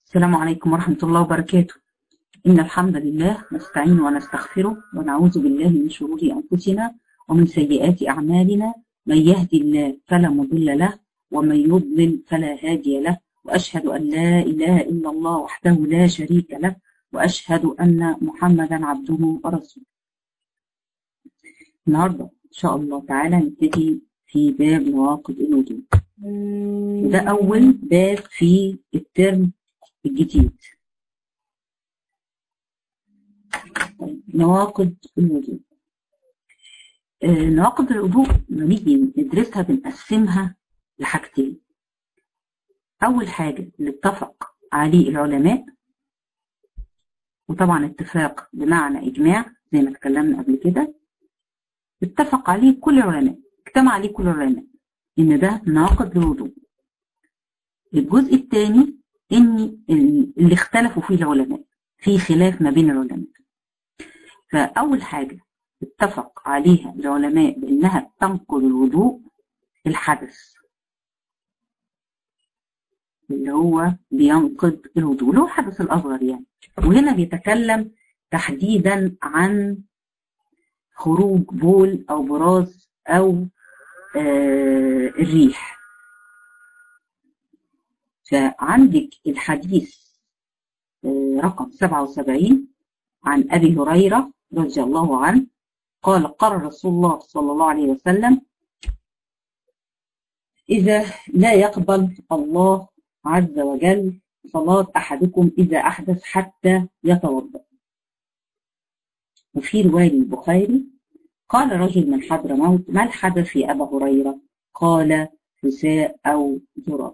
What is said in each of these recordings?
السلام عليكم ورحمة الله وبركاته إن الحمد لله نستعين ونستغفره ونعوذ بالله من شرور أنفسنا ومن سيئات أعمالنا من يهدي الله فلا مضل له ومن يضلل فلا هادي له وأشهد أن لا إله إلا الله وحده لا شريك له وأشهد أن محمدا عبده ورسوله النهاردة إن شاء الله تعالى نبتدي في باب نواقض الوضوء وده أول باب في الترم الجديد طيب نواقض الوضوء آه نواقض الوضوء لما نيجي ندرسها بنقسمها لحاجتين أول حاجة اللي اتفق عليه العلماء وطبعا اتفاق بمعنى إجماع زي ما اتكلمنا قبل كده اتفق عليه كل العلماء اجتمع عليه كل العلماء إن ده ناقض للوضوء الجزء الثاني إن اللي اختلفوا فيه العلماء في خلاف ما بين العلماء فأول حاجة اتفق عليها العلماء بأنها تنقض الوضوء الحدث اللي هو بينقض الوضوء اللي هو الحدث الأصغر يعني وهنا بيتكلم تحديدا عن خروج بول أو براز أو آه الريح فعندك الحديث آه رقم 77 عن أبي هريرة رضي الله عنه قال قال رسول الله صلى الله عليه وسلم إذا لا يقبل الله عز وجل صلاة أحدكم إذا أحدث حتى يتوضأ وفي رواية البخاري قال رجل من حضرموت ما الحدث يا أبا هريرة قال فساء أو ذرات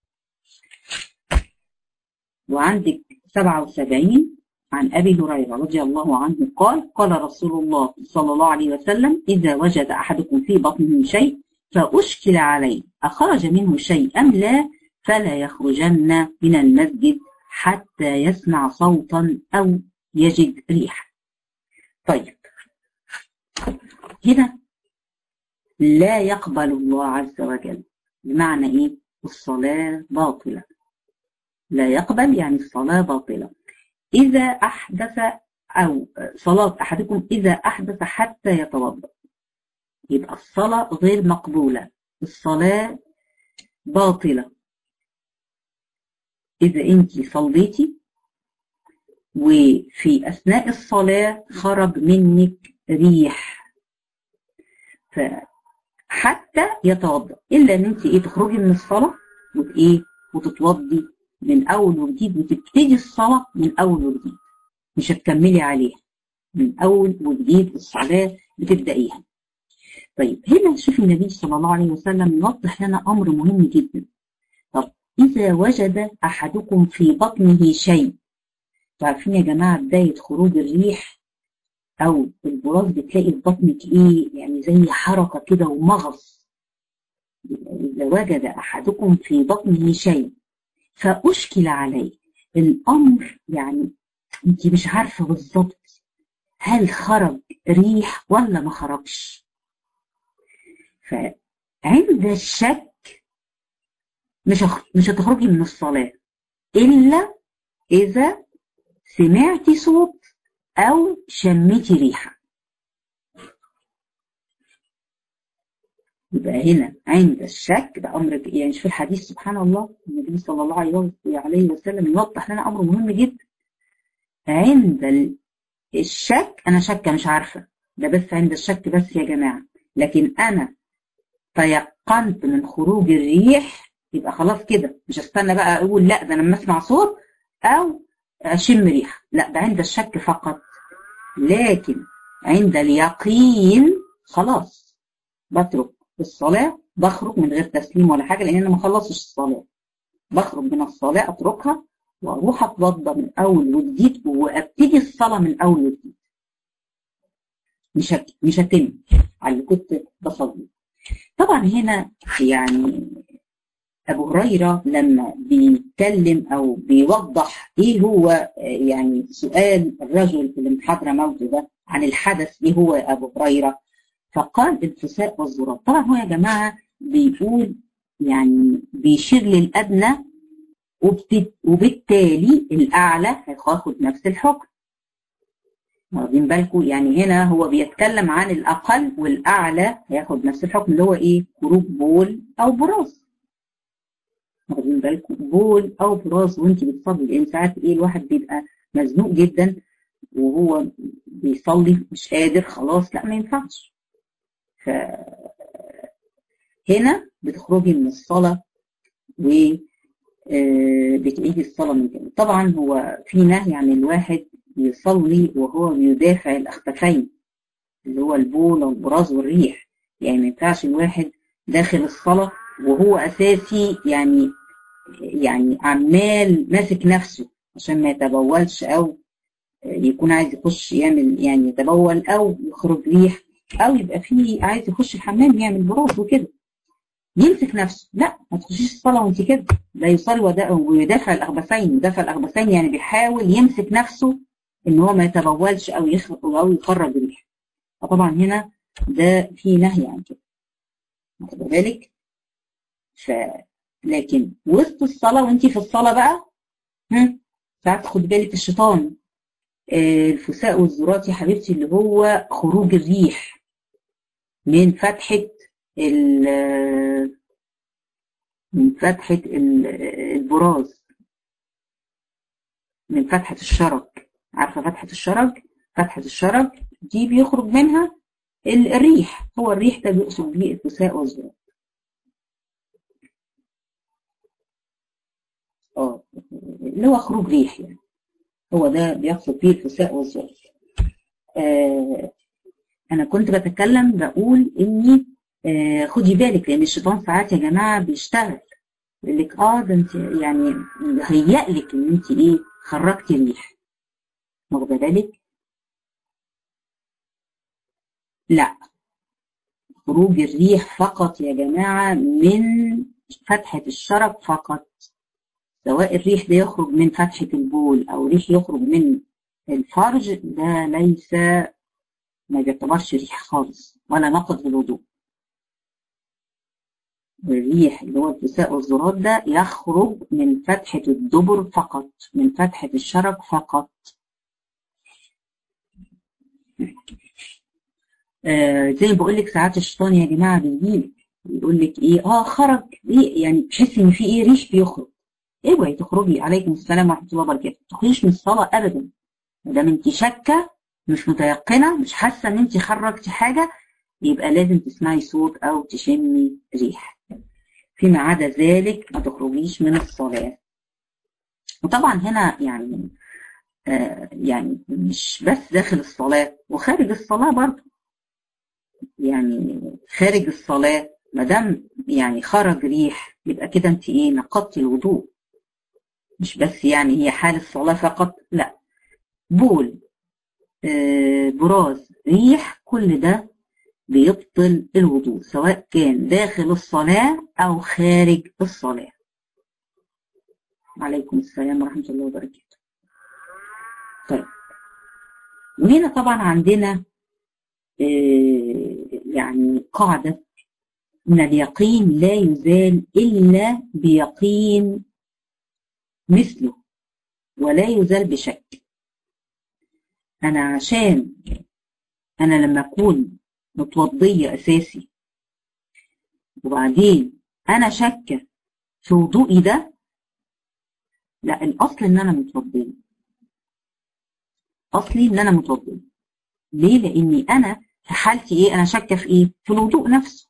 وعندك 77 عن أبي هريرة رضي الله عنه قال قال رسول الله صلى الله عليه وسلم إذا وجد أحدكم في بطنه شيء فأشكل عليه أخرج منه شيء أم لا فلا يخرجن من المسجد حتى يسمع صوتا أو يجد ريحا طيب هنا لا يقبل الله عز وجل بمعنى إيه الصلاة باطلة لا يقبل يعني الصلاة باطلة إذا أحدث أو صلاة أحدكم إذا أحدث حتى يتوضأ يبقى الصلاة غير مقبولة الصلاة باطلة إذا أنت صليتي وفي أثناء الصلاة خرج منك ريح فحتى يتوضأ إلا أن أنت إيه تخرجي من الصلاة وإيه وتتوضي من أول وجديد وتبتدي الصلاة من أول وجديد مش هتكملي عليها من أول وجديد الصلاة بتبدأيها طيب هنا شوف النبي صلى الله عليه وسلم يوضح لنا أمر مهم جدا طب إذا وجد أحدكم في بطنه شيء عارفين يا جماعة بداية خروج الريح أو البراز بتلاقي في بطنك إيه يعني زي حركة كده ومغص إذا وجد أحدكم في بطنه شيء فأشكل عليه الأمر يعني أنت مش عارفة بالظبط هل خرج ريح ولا ما خرجش فعند الشك مش مش هتخرجي من الصلاة إلا إذا سمعتي صوت أو شميتي ريحة يبقى هنا عند الشك ده أمر يعني في الحديث سبحان الله النبي صلى الله عليه وسلم يوضح لنا أمر مهم جدا عند الشك أنا شاكة مش عارفة ده بس عند الشك بس يا جماعة لكن أنا تيقنت من خروج الريح يبقى خلاص كده مش استنى بقى اقول لا ده انا لما اسمع صوت او اشم ريحه لا ده عند الشك فقط لكن عند اليقين خلاص بترك الصلاه بخرج من غير تسليم ولا حاجه لان انا ما خلصتش الصلاه بخرج من الصلاه اتركها واروح اتوضى من اول وجديد وابتدي الصلاه من اول وجديد مش هت... مش هتم على اللي كنت بصلي طبعا هنا يعني أبو هريرة لما بيتكلم أو بيوضح إيه هو يعني سؤال الرجل اللي من حضرموت ده عن الحدث إيه هو أبو هريرة فقال الفساء والزرار طبعا هو يا جماعة بيقول يعني بيشير للأدنى وبالتالي الأعلى هياخد نفس الحكم واخدين بالكم يعني هنا هو بيتكلم عن الأقل والأعلى هياخد نفس الحكم اللي هو إيه خروج بول أو براز واخدين بالكم بول أو براز وأنت بتصلي لأن ساعات إيه الواحد بيبقى مزنوق جدا وهو بيصلي مش قادر خلاص لا ما ينفعش ف هنا بتخرجي من الصلاة و بتعيدي الصلاة من تاني طبعا هو في نهي عن الواحد يصلي وهو بيدافع الأخففين اللي هو البول والبراز والريح يعني ما ينفعش الواحد داخل الصلاة وهو أساسي يعني يعني عمال ماسك نفسه عشان ما يتبولش أو يكون عايز يخش يعمل يعني يتبول أو يخرج ريح أو يبقى فيه عايز يخش الحمام يعمل براز وكده يمسك نفسه لا ما تخشيش الصلاه وانت كده لا يصلي ويدافع الاخبثين يدافع الاخبثين يعني بيحاول يمسك نفسه ان هو ما يتبولش او يخرج او يخرج ريح فطبعا هنا ده في نهي عن كده واخد بالك ف لكن وسط الصلاه وانت في الصلاه بقى هم ساعات خد بالك الشيطان آه الفساء والذرات يا حبيبتي اللي هو خروج الريح من فتحه من فتحة البراز من فتحة الشرج عارفة فتحة الشرج فتحة الشرج دي بيخرج منها الريح هو الريح ده بيقصد بيه الفساء والزرار اه اللي هو خروج ريح يعني هو ده بيقصد بيه الفساء والزرار آه انا كنت بتكلم بقول اني آه خدي بالك لان الشيطان ساعات يا جماعه بيشتغل يقول لك اه ده انت يعني هيأ لك ان انت ايه خرجتي ريح واخده بالك لا خروج الريح فقط يا جماعه من فتحه الشرج فقط سواء الريح ده يخرج من فتحه البول او ريح يخرج من الفرج ده ليس ما بيعتبرش ريح خالص ولا نقض الوضوء الريح اللي هو الفساء والذرات ده يخرج من فتحة الدبر فقط من فتحة الشرج فقط آه زي ما بقول لك ساعات الشيطان يا جماعة بيجيلك يقول لك ايه اه خرج ايه يعني تحسي ان في ايه ريش بيخرج اوعي إيه تخرجي عليكم السلام ورحمة الله وبركاته ما تخرجيش من الصلاة ابدا ما دام انت شاكة مش متيقنة مش حاسة ان انت خرجتي حاجة يبقى لازم تسمعي صوت او تشمي ريح فيما عدا ذلك ما تخرجيش من الصلاة وطبعا هنا يعني آه يعني مش بس داخل الصلاة وخارج الصلاة برضه يعني خارج الصلاة ما دام يعني خرج ريح يبقى كده انت ايه نقضتي الوضوء مش بس يعني هي حال الصلاة فقط لا بول آه براز ريح كل ده بيبطل الوضوء سواء كان داخل الصلاة أو خارج الصلاة عليكم السلام ورحمة الله وبركاته طيب وهنا طبعا عندنا يعني قاعدة من اليقين لا يزال إلا بيقين مثله ولا يزال بشك أنا عشان أنا لما أكون متوضية أساسي وبعدين أنا شاكة في وضوئي ده لا الأصل إن أنا متوضية أصلي إن أنا متوضية ليه؟ لأني أنا في حالتي إيه؟ أنا شاكة في إيه؟ في الوضوء نفسه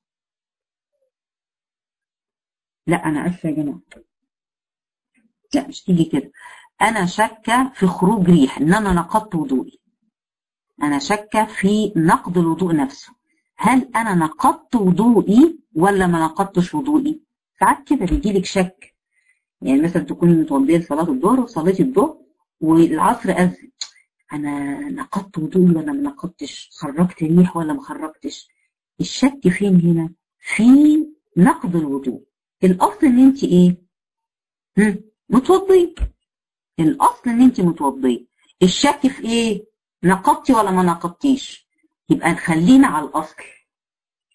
لا أنا آسفة يا جماعة لا مش تيجي كده أنا شاكة في خروج ريح إن أنا نقضت وضوئي أنا شاكة في نقض الوضوء نفسه هل أنا نقضت وضوئي ولا ما نقضتش وضوئي؟ ساعات كده بيجيلك شك يعني مثلا تكوني متوضية لصلاة الظهر وصليتي الظهر والعصر أذن أنا نقضت وضوئي ولا ما نقضتش؟ خرجت ريح ولا ما خرجتش؟ الشك فين هنا؟ في نقض الوضوء الأصل إن أنت إيه؟ هم؟ متوضية الأصل إن أنت متوضية الشك في إيه؟ نقضتي ولا ما نقضتيش؟ يبقى نخلينا على الأصل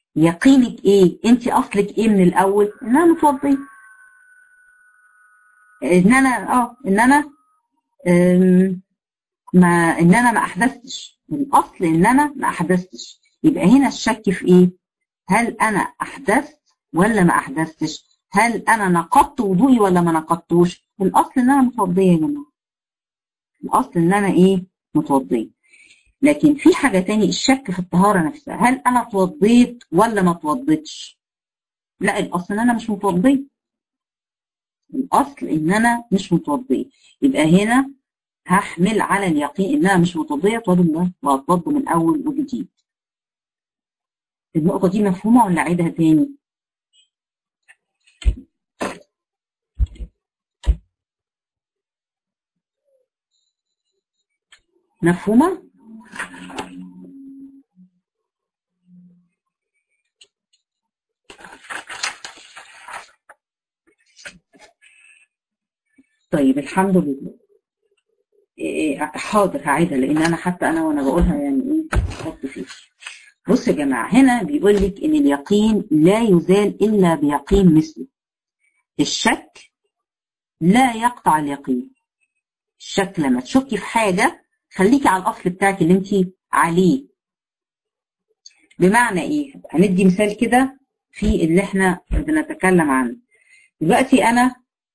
يقينك إيه؟ أنت أصلك إيه من الأول؟ إنها متوضية ان انا اه ان انا أم، ما ان انا ما احدثتش الاصل ان انا ما احدثتش يبقى هنا الشك في ايه هل انا احدثت ولا ما احدثتش هل انا نقضت وضوئي ولا ما نقضتوش الاصل ان انا متوضيه يا جماعه الاصل ان انا ايه متوضيه لكن في حاجه تاني الشك في الطهاره نفسها هل انا اتوضيت ولا ما اتوضيتش لا الاصل ان انا مش متوضيه الاصل ان انا مش متوضيه يبقى هنا هحمل على اليقين ان انا مش متوضيه اتوضى الله واتوضى من اول وجديد النقطه دي مفهومه ولا اعيدها تاني مفهومه طيب الحمد لله إيه، حاضر هعيدها لان انا حتى انا وانا بقولها يعني ايه بحط فيه بص يا جماعه هنا بيقول لك ان اليقين لا يزال الا بيقين مثله الشك لا يقطع اليقين الشك لما تشكي في حاجه خليكي على الاصل بتاعك اللي انت عليه بمعنى ايه هندي مثال كده في اللي احنا بنتكلم عنه دلوقتي انا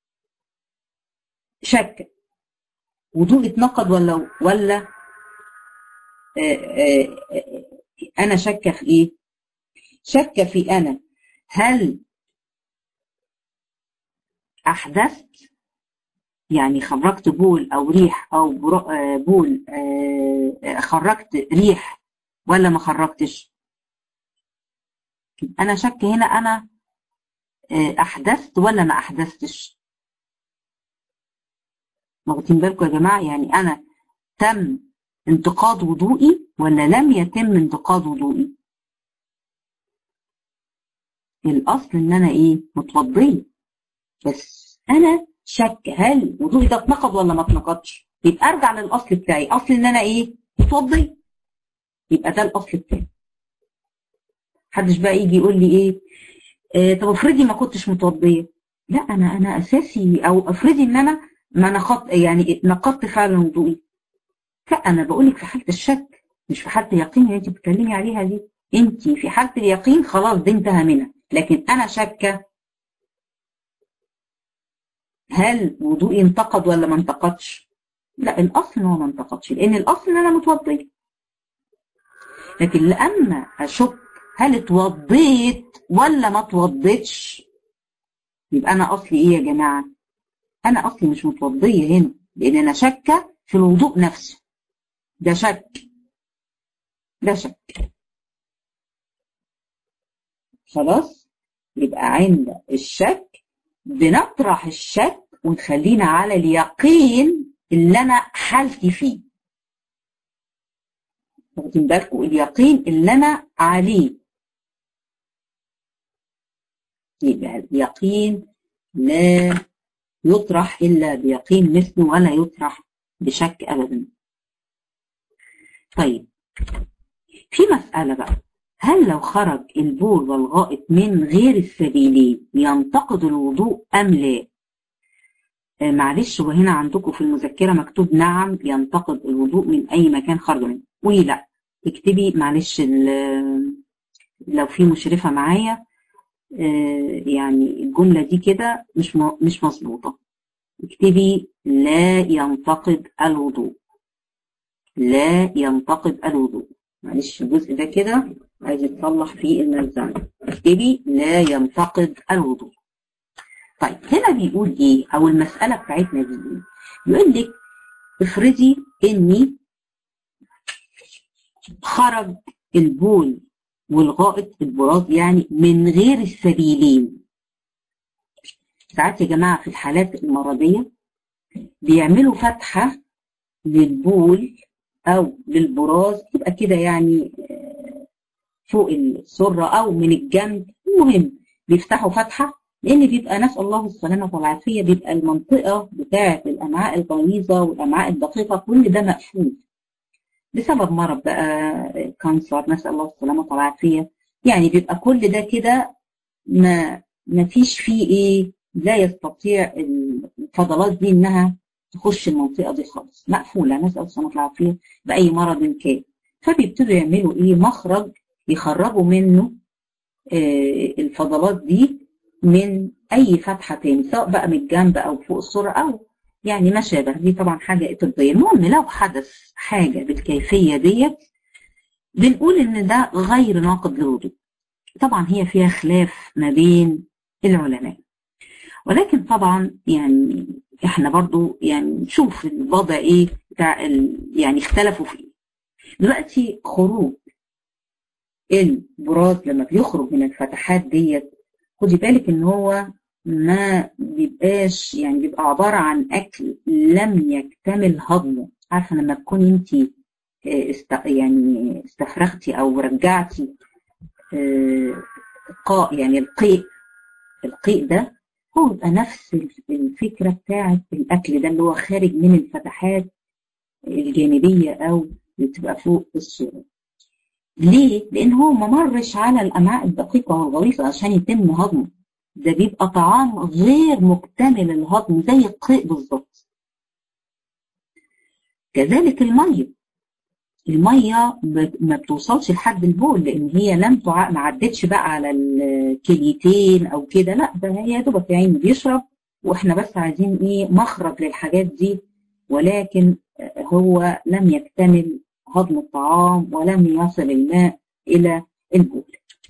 شك وضوء اتنقض ولا ولا آه، آه، آه، انا شاكه في ايه شاكه في انا هل احدثت يعني خرجت بول او ريح او برو- آه، بول آه، آه، خرجت ريح ولا ما خرجتش انا شك هنا انا آه، احدثت ولا ما احدثتش واخدين بالكم يا جماعه يعني انا تم انتقاد وضوئي ولا لم يتم انتقاد وضوئي الاصل ان انا ايه متوضيه بس انا شك هل وضوئي ده اتنقض ولا ما اتنقضش يبقى ارجع للاصل بتاعي اصل ان انا ايه متوضيه يبقى ده الاصل بتاعي محدش بقى يجي يقول لي ايه آه طب افرضي ما كنتش متوضيه لا انا انا اساسي او افرضي ان انا ما نقضت يعني نقضت فعلا وضوئي لا انا بقول لك في حاله الشك مش في حاله اليقين اللي انت بتتكلمي عليها دي انت في حاله اليقين خلاص دي انتهى منها لكن انا شاكه هل وضوئي انتقد ولا ما انتقدش لا الاصل ان هو ما انتقدش لان الاصل ان انا متوضيه لكن لما اشك هل اتوضيت ولا ما اتوضيتش يبقى انا اصلي ايه يا جماعه انا اصلي مش متوضيه هنا لان انا شاكه في الوضوء نفسه ده شك ده شك خلاص يبقى عند الشك بنطرح الشك ونخلينا على اليقين اللي انا حالتي فيه واخدين بالكم اليقين اللي انا عليه يبقى اليقين لا يطرح الا بيقين مثله ولا يطرح بشك ابدا طيب في مسألة بقى هل لو خرج البول والغائط من غير السبيلين ينتقد الوضوء أم لا؟ آه معلش وهنا عندكم في المذكرة مكتوب نعم ينتقد الوضوء من أي مكان خرج منه قولي لا اكتبي معلش لو في مشرفة معايا آه يعني الجملة دي كده مش مش مظبوطة اكتبي لا ينتقد الوضوء لا ينتقد الوضوء معلش الجزء ده كده عايز يتصلح في الملزمة اكتبي لا ينتقد الوضوء طيب هنا بيقول ايه او المسألة بتاعتنا دي ايه يقول لك افرضي اني خرج البول والغائط البراز يعني من غير السبيلين ساعات يا جماعة في الحالات المرضية بيعملوا فتحة للبول او للبراز تبقى كده يعني فوق السرة او من الجنب المهم بيفتحوا فتحة لان بيبقى نسأل الله السلامة والعافية بيبقى المنطقة بتاعة الامعاء الغليظة والامعاء الدقيقة كل ده مقفول بسبب مرض بقى كانسر نسأل الله السلامة والعافية يعني بيبقى كل ده كده ما ما فيش فيه ايه لا يستطيع الفضلات دي انها تخش المنطقه دي خالص مقفوله نسال الله العافيه باي مرض كان فبيبتدوا يعملوا ايه مخرج يخرجوا منه آه الفضلات دي من اي فتحه تاني سواء بقى من الجنب او فوق السره او يعني ما شابه دي طبعا حاجه طبيه المهم لو حدث حاجه بالكيفيه ديت بنقول ان ده غير ناقض للوضوء طبعا هي فيها خلاف ما بين العلماء ولكن طبعا يعني احنا برضو يعني نشوف الوضع ايه بتاع يعني اختلفوا في ايه دلوقتي خروج البراز لما بيخرج من الفتحات ديت خدي بالك ان هو ما بيبقاش يعني بيبقى عبارة عن أكل لم يكتمل هضمه عارفة لما تكوني انت است يعني استفرغتي أو رجعتي قاء يعني القيء القيء ده هو يبقى نفس الفكرة بتاعة الأكل ده اللي هو خارج من الفتحات الجانبية أو اللي بتبقى فوق الصورة ليه؟ لأن هو ما مرش على الأمعاء الدقيقة والغليظة عشان يتم هضمه ده بيبقى طعام غير مكتمل الهضم زي القيء بالظبط كذلك المية المية ما بتوصلش لحد البول لأن هي لم تع... ما عدتش بقى على الكليتين أو كده لا ده هي دوبك يا عيني بيشرب وإحنا بس عايزين إيه مخرج للحاجات دي ولكن هو لم يكتمل هضم الطعام ولم يصل الماء إلى البول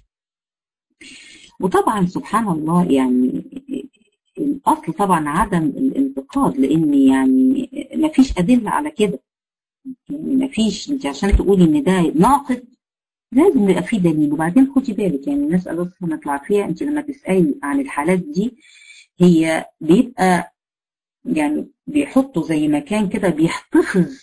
وطبعا سبحان الله يعني الأصل طبعا عدم الانتقاد لأن يعني ما فيش أدلة على كده يعني ما فيش انت عشان تقولي ان ده ناقد لازم يبقى في دليل وبعدين خدي بالك يعني الناس الله سبحانه وتعالى انت لما تسالي عن الحالات دي هي بيبقى يعني بيحطوا زي مكان كده بيحتفظ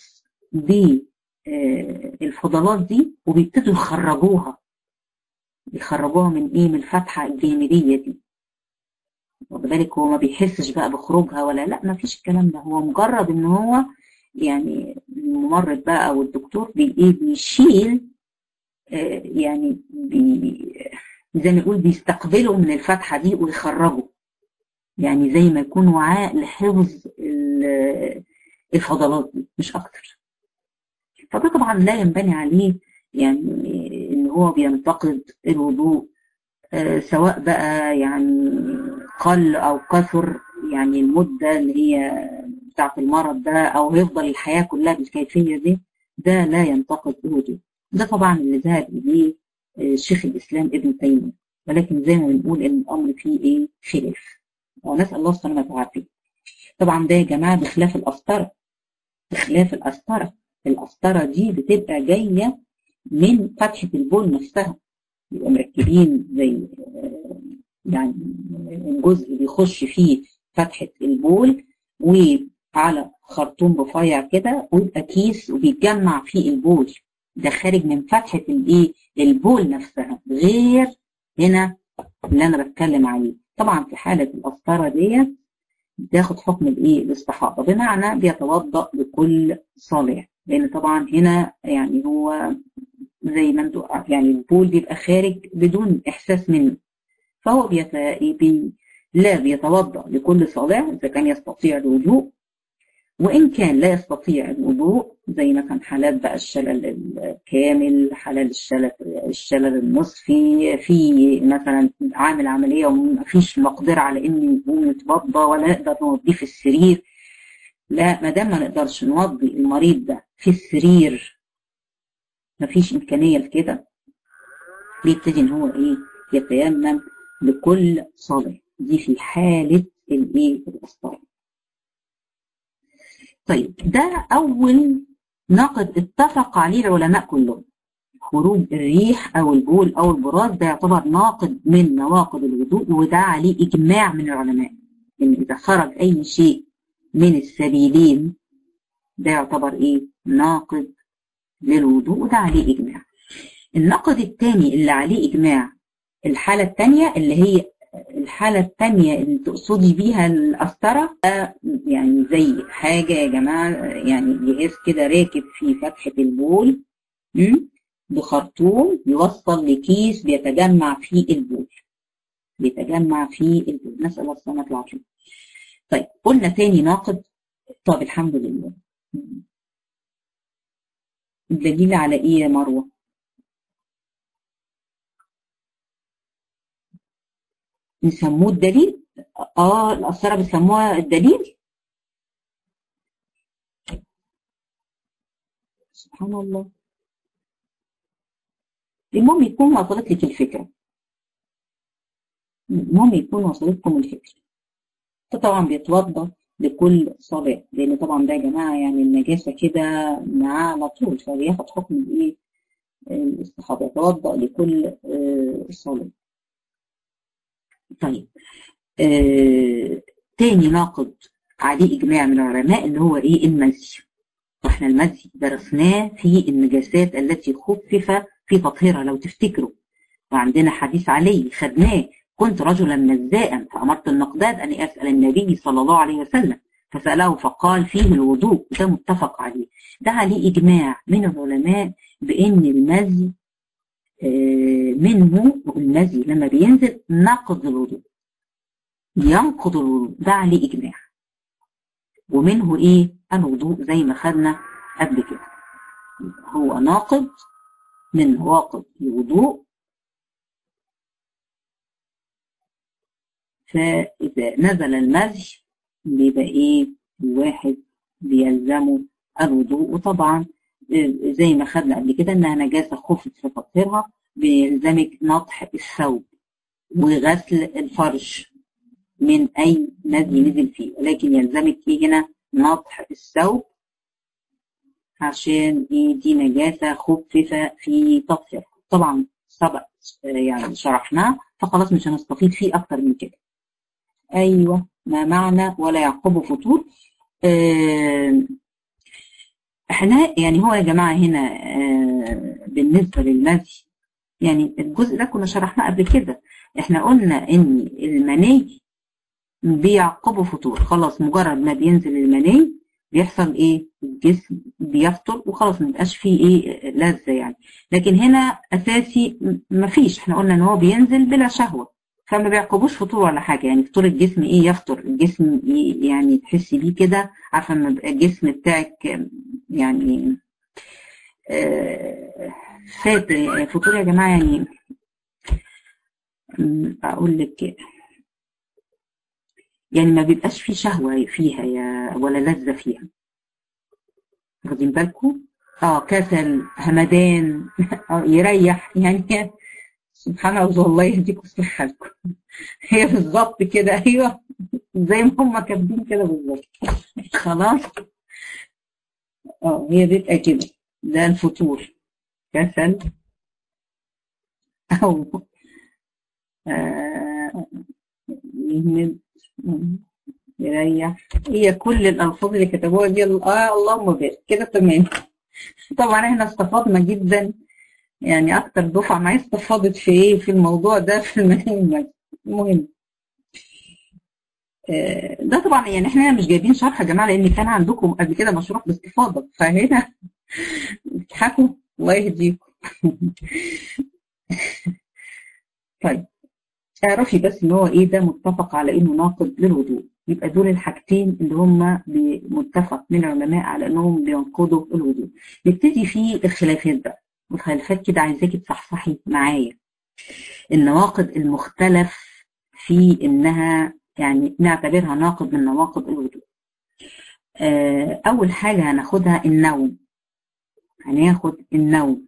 بالفضلات دي وبيبتدوا يخرجوها يخرجوها من ايه من الفتحه الجانبيه دي واخد بالك هو ما بيحسش بقى بخروجها ولا لا ما فيش الكلام ده هو مجرد ان هو يعني الممرض بقى او الدكتور بي ايه بيشيل آه يعني بي زي ما يقول بيستقبله من الفتحه دي ويخرجه يعني زي ما يكون وعاء لحفظ الفضلات دي مش اكتر فده طبعا لا ينبني عليه يعني ان هو بينتقد الوضوء آه سواء بقى يعني قل او كثر يعني المده اللي هي بتاعت المرض ده او هيفضل الحياه كلها بالكيفيه دي ده لا ينتقد الوضوء ده طبعا اللي ذهب اليه شيخ الاسلام ابن تيميه ولكن زي ما بنقول ان الامر فيه ايه خلاف ونسال الله سبحانه وتعالى طبعا ده يا جماعه بخلاف القسطره بخلاف القسطره القسطره دي بتبقى جايه من فتحه البول نفسها يبقى مركبين زي يعني الجزء بيخش فيه فتحه البول وعلى خرطوم رفيع كده ويبقى كيس وبيتجمع فيه البول ده خارج من فتحة الايه البول نفسها غير هنا اللي انا بتكلم عليه طبعا في حالة القسطرة ديت بتاخد حكم الايه الاستحاضة بمعنى بيتوضأ بكل صالح لان طبعا هنا يعني هو زي ما انتوا يعني البول بيبقى خارج بدون احساس منه فهو بيت... بي... لا بيتوضأ لكل صلاة إذا كان يستطيع الوضوء وإن كان لا يستطيع الوضوء زي مثلا حالات بقى الشلل الكامل حالات الشلل الشلل النصفي في مثلا عامل عملية وما فيش مقدرة على إن يقوم يتوضى ولا نقدر نوضيه في السرير لا ما دام ما نقدرش نوضي المريض ده في السرير ما فيش إمكانية لكده بيبتدي إن هو إيه يتيمم لكل صلاة دي في حالة الايه الاسطار طيب ده اول نقد اتفق عليه العلماء كلهم خروج الريح او البول او البراز ده يعتبر ناقد من نواقض الوضوء وده عليه اجماع من العلماء ان اذا خرج اي شيء من السبيلين ده يعتبر ايه ناقد للوضوء وده عليه اجماع النقد الثاني اللي عليه اجماع الحالة الثانية اللي هي الحالة الثانية اللي تقصدي بيها القسطرة يعني زي حاجة يا جماعة يعني جهاز كده راكب في فتحة البول بخرطوم يوصل لكيس بيتجمع فيه البول بيتجمع فيه البول نسأل الله السلامة والعافية طيب قلنا تاني ناقد طب الحمد لله الدليل على ايه يا مروه نسموه الدليل اه الأسرة بيسموها الدليل سبحان الله المهم يكون وصلت لك الفكرة المهم يكون وصلتكم الفكرة طبعا بيتوضى لكل صلاة لأن طبعا ده يا جماعة يعني النجاسة كده معاه على طول فبياخد حكم الإيه الاستحاضة يتوضأ لكل صلاة طيب آه، تاني ناقد عليه إجماع من العلماء اللي هو إيه المزي واحنا المزي درسناه في النجاسات التي خفف في تطهيرها لو تفتكروا وعندنا حديث عليه خدناه كنت رجلا مزاء فأمرت النقداد أن أسأل النبي صلى الله عليه وسلم فسأله فقال فيه الوضوء ده متفق عليه ده عليه إجماع من العلماء بأن المزي آه، منه المزي لما بينزل نقض الوضوء ينقض الوضوء ده عليه إجماع ومنه إيه الوضوء زي ما خدنا قبل كده هو ناقض من نواقض الوضوء فإذا نزل المزي بيبقى إيه الواحد بيلزمه الوضوء وطبعا زي ما خدنا قبل كده إنها نجاسة خفت في تطهيرها بيلزمك نطح الثوب وغسل الفرج من أي مزي نزل فيه ولكن يلزمك إيه هنا نطح الثوب عشان إيه دي نجاسة خفف في تطهيرها طبعا سبق يعني شرحناه فخلاص مش هنستفيد فيه أكتر من كده أيوه ما معنى ولا يعقبه فطور آه احنا يعني هو يا جماعة هنا آه بالنسبة للمزي يعني الجزء ده كنا شرحناه قبل كده احنا قلنا ان المني بيعقبه فطور خلاص مجرد ما بينزل المني بيحصل ايه الجسم بيفطر وخلاص ما بيبقاش فيه ايه لذة يعني لكن هنا اساسي مفيش احنا قلنا ان هو بينزل بلا شهوة فما بيعقبوش فطور ولا حاجة يعني فطور الجسم ايه يفطر الجسم إيه يعني تحسي بيه كده عارفة لما يبقى الجسم بتاعك يعني آه فات فطور يا جماعة يعني اقول لك يعني ما بيبقاش في شهوة فيها يا ولا لذة فيها واخدين بالكم اه كسل همدان اه يريح يعني سبحان الله الله يهديكم في حالكم هي بالظبط كده ايوه زي ما هم كاتبين كده بالظبط خلاص اه هي بيبقى كده ده الفطور كسل او آه يهمل يريح هي كل الالفاظ اللي كتبوها دي اه اللهم بارك كده تمام طبعا احنا استفدنا جدا يعني اكتر دفعه معايا استفادت في ايه في الموضوع ده في المهم المهم آه ده طبعا يعني احنا مش جايبين شرح يا جماعه لان كان عندكم قبل كده مشروح باستفاضه فهنا بتضحكوا الله يهديكم طيب اعرفي بس ان هو ايه ده متفق على انه ناقض للوضوء يبقى دول الحاجتين اللي هم متفق من العلماء على انهم بينقضوا الوضوء نبتدي في الخلافات بقى الخلافات كده عايزاكي تصحصحي معايا النواقض المختلف في انها يعني نعتبرها ناقض من نواقض الوضوء اول حاجه هناخدها النوم هناخد النوم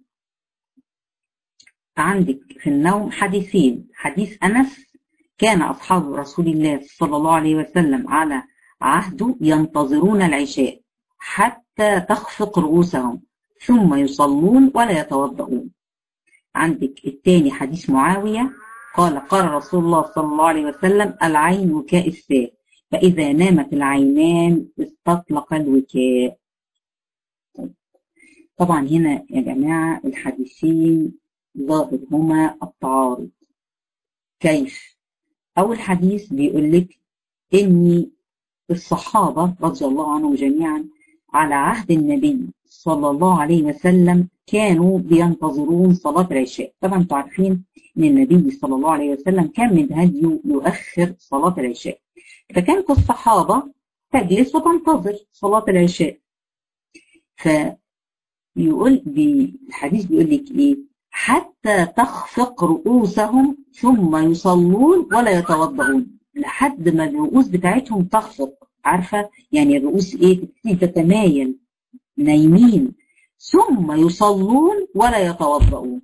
عندك في النوم حديثين حديث أنس كان أصحاب رسول الله صلى الله عليه وسلم على عهده ينتظرون العشاء حتى تخفق رؤوسهم ثم يصلون ولا يتوضؤون عندك الثاني حديث معاوية قال قال رسول الله صلى الله عليه وسلم العين وكاء الساء فإذا نامت العينان استطلق الوكاء طبعا هنا يا جماعة الحديثين ظاهرهما التعارض كيف أول حديث بيقول لك إن الصحابة رضي الله عنهم جميعا على عهد النبي صلى الله عليه وسلم كانوا بينتظرون صلاة العشاء طبعا انتوا عارفين ان النبي صلى الله عليه وسلم كان من هديه يؤخر صلاة العشاء فكانت الصحابة تجلس وتنتظر صلاة العشاء فيقول الحديث بيقول لك ايه حتى تخفق رؤوسهم ثم يصلون ولا يتوضؤون لحد ما الرؤوس بتاعتهم تخفق عارفة يعني الرؤوس ايه تبتدي تتمايل نايمين ثم يصلون ولا يتوضؤون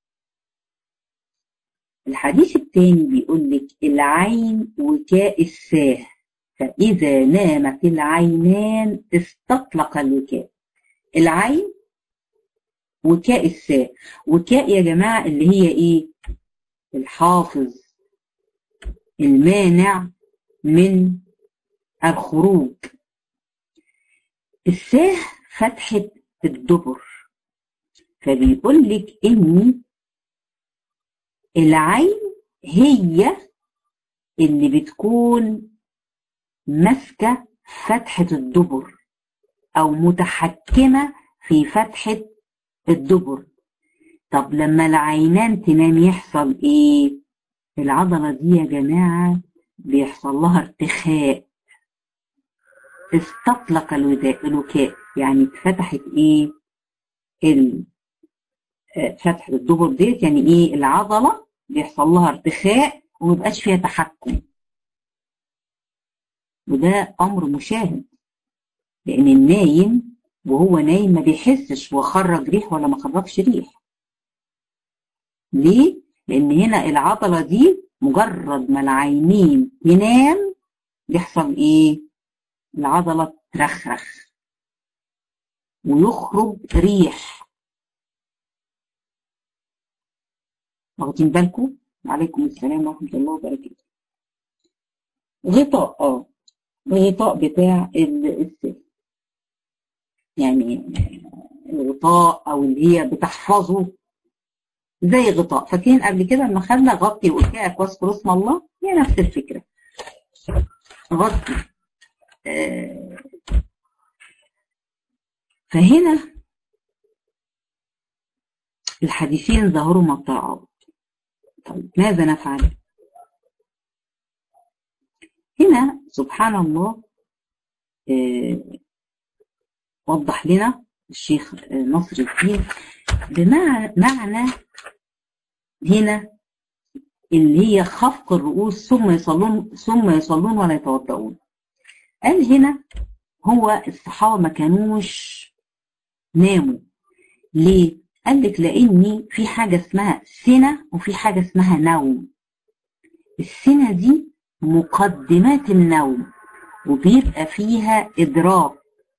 الحديث الثاني بيقول لك العين وكاء الساه فإذا نامت العينان استطلق الوكاء العين وكاء الساء وكاء يا جماعة اللي هي ايه الحافظ المانع من الخروج الساه فتحة الدبر فبيقول لك ان العين هي اللي بتكون ماسكة فتحة الدبر أو متحكمة في فتحة الدبر طب لما العينان تنام يحصل إيه؟ العضلة دي يا جماعة بيحصل لها ارتخاء استطلق الوكاء يعني اتفتحت ايه فتحة الدبر ديت يعني ايه العضلة بيحصل لها ارتخاء وميبقاش فيها تحكم وده امر مشاهد لان النايم وهو نايم ما بيحسش هو خرج ريح ولا ما خرجش ريح ليه لان هنا العضلة دي مجرد ما العينين تنام يحصل ايه العضلة ترخرخ ويخرج ريح واخدين بالكم وعليكم السلام ورحمة الله وبركاته غطاء اه الغطاء بتاع السيف يعني الغطاء او اللي هي بتحفظه زي غطاء فاكرين قبل كده لما خدنا غطي وكاءك واذكر اسم الله هي نفس الفكره غطي آه فهنا الحديثين ظهروا مع التعارض طيب ماذا نفعل هنا سبحان الله آه وضح لنا الشيخ نصر الدين بمعنى معنى هنا اللي هي خفق الرؤوس ثم يصلون ثم يصلون ولا يتوضؤون قال هنا هو الصحابه ما كانوش ناموا ليه؟ قال لك لاني في حاجه اسمها سنه وفي حاجه اسمها نوم السنه دي مقدمات النوم وبيبقى فيها ادراك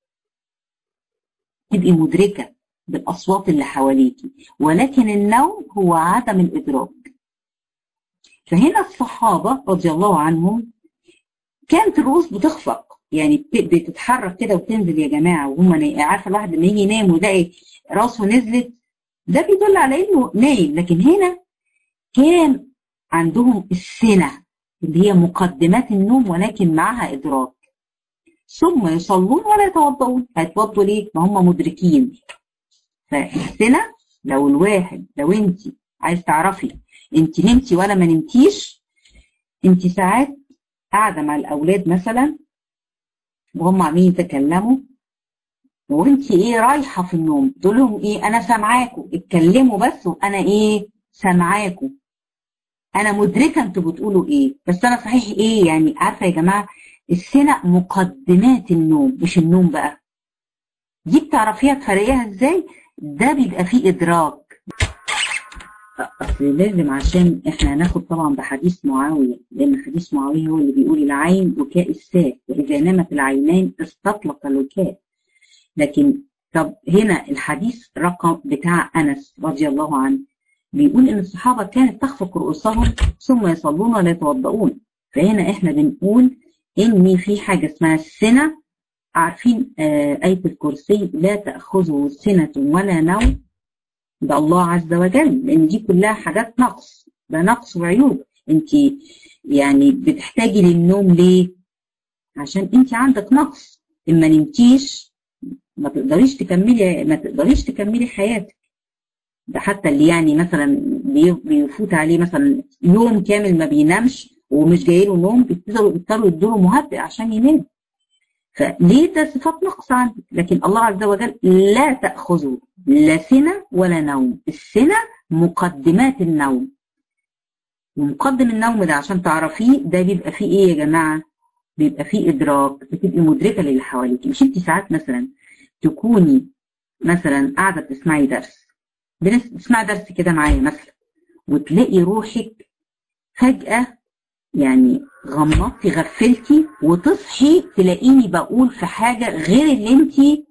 تبقي مدركه بالاصوات اللي حواليكي ولكن النوم هو عدم الادراك فهنا الصحابه رضي الله عنهم كانت الرؤوس بتخفق يعني بتتحرك كده وتنزل يا جماعه وهم عارفه الواحد لما يجي ينام ويلاقي راسه نزلت ده بيدل على انه نايم لكن هنا كان عندهم السنه اللي هي مقدمات النوم ولكن معها ادراك ثم يصلون ولا يتوضؤون هيتوضوا ليه؟ ما هم مدركين فالسنه لو الواحد لو انت عايز تعرفي انت نمتي ولا ما نمتيش انت ساعات قاعده مع الاولاد مثلا وهم عاملين يتكلموا وانت ايه رايحه في النوم تقول لهم ايه انا سامعاكم اتكلموا بس وانا ايه سامعاكم انا مدركه انتوا بتقولوا ايه بس انا صحيح ايه يعني عارفه يا جماعه السنة مقدمات النوم مش النوم بقى دي بتعرفيها تفرقيها ازاي ده بيبقى فيه ادراك اصل لازم عشان احنا هناخد طبعا بحديث معاويه لان حديث معاويه هو اللي بيقول العين وكاء الساق واذا نامت العينين استطلق الوكاء لكن طب هنا الحديث رقم بتاع انس رضي الله عنه بيقول ان الصحابه كانت تخفق رؤوسهم ثم يصلون ولا يتوضؤون فهنا احنا بنقول ان في حاجه اسمها السنه عارفين آه ايه الكرسي لا تاخذه سنه ولا نوم ده الله عز وجل لان دي كلها حاجات نقص ده نقص وعيوب انت يعني بتحتاجي للنوم ليه عشان انت عندك نقص اما نمتيش ما تقدريش تكملي ما تقدريش تكملي حياتك ده حتى اللي يعني مثلا بيفوت عليه مثلا يوم كامل ما بينامش ومش جاي له نوم بيبتدوا يضطروا يدوا له مهدئ عشان ينام فليه ده صفات نقص عندك لكن الله عز وجل لا تأخذه لا سنة ولا نوم السنة مقدمات النوم ومقدم النوم ده عشان تعرفيه ده بيبقى فيه ايه يا جماعة بيبقى فيه ادراك بتبقي مدركة للي حواليك مش انت ساعات مثلا تكوني مثلا قاعدة بتسمعي درس بتسمعي درس كده معايا مثلا وتلاقي روحك فجأة يعني غمضتي غفلتي وتصحي تلاقيني بقول في حاجة غير اللي انت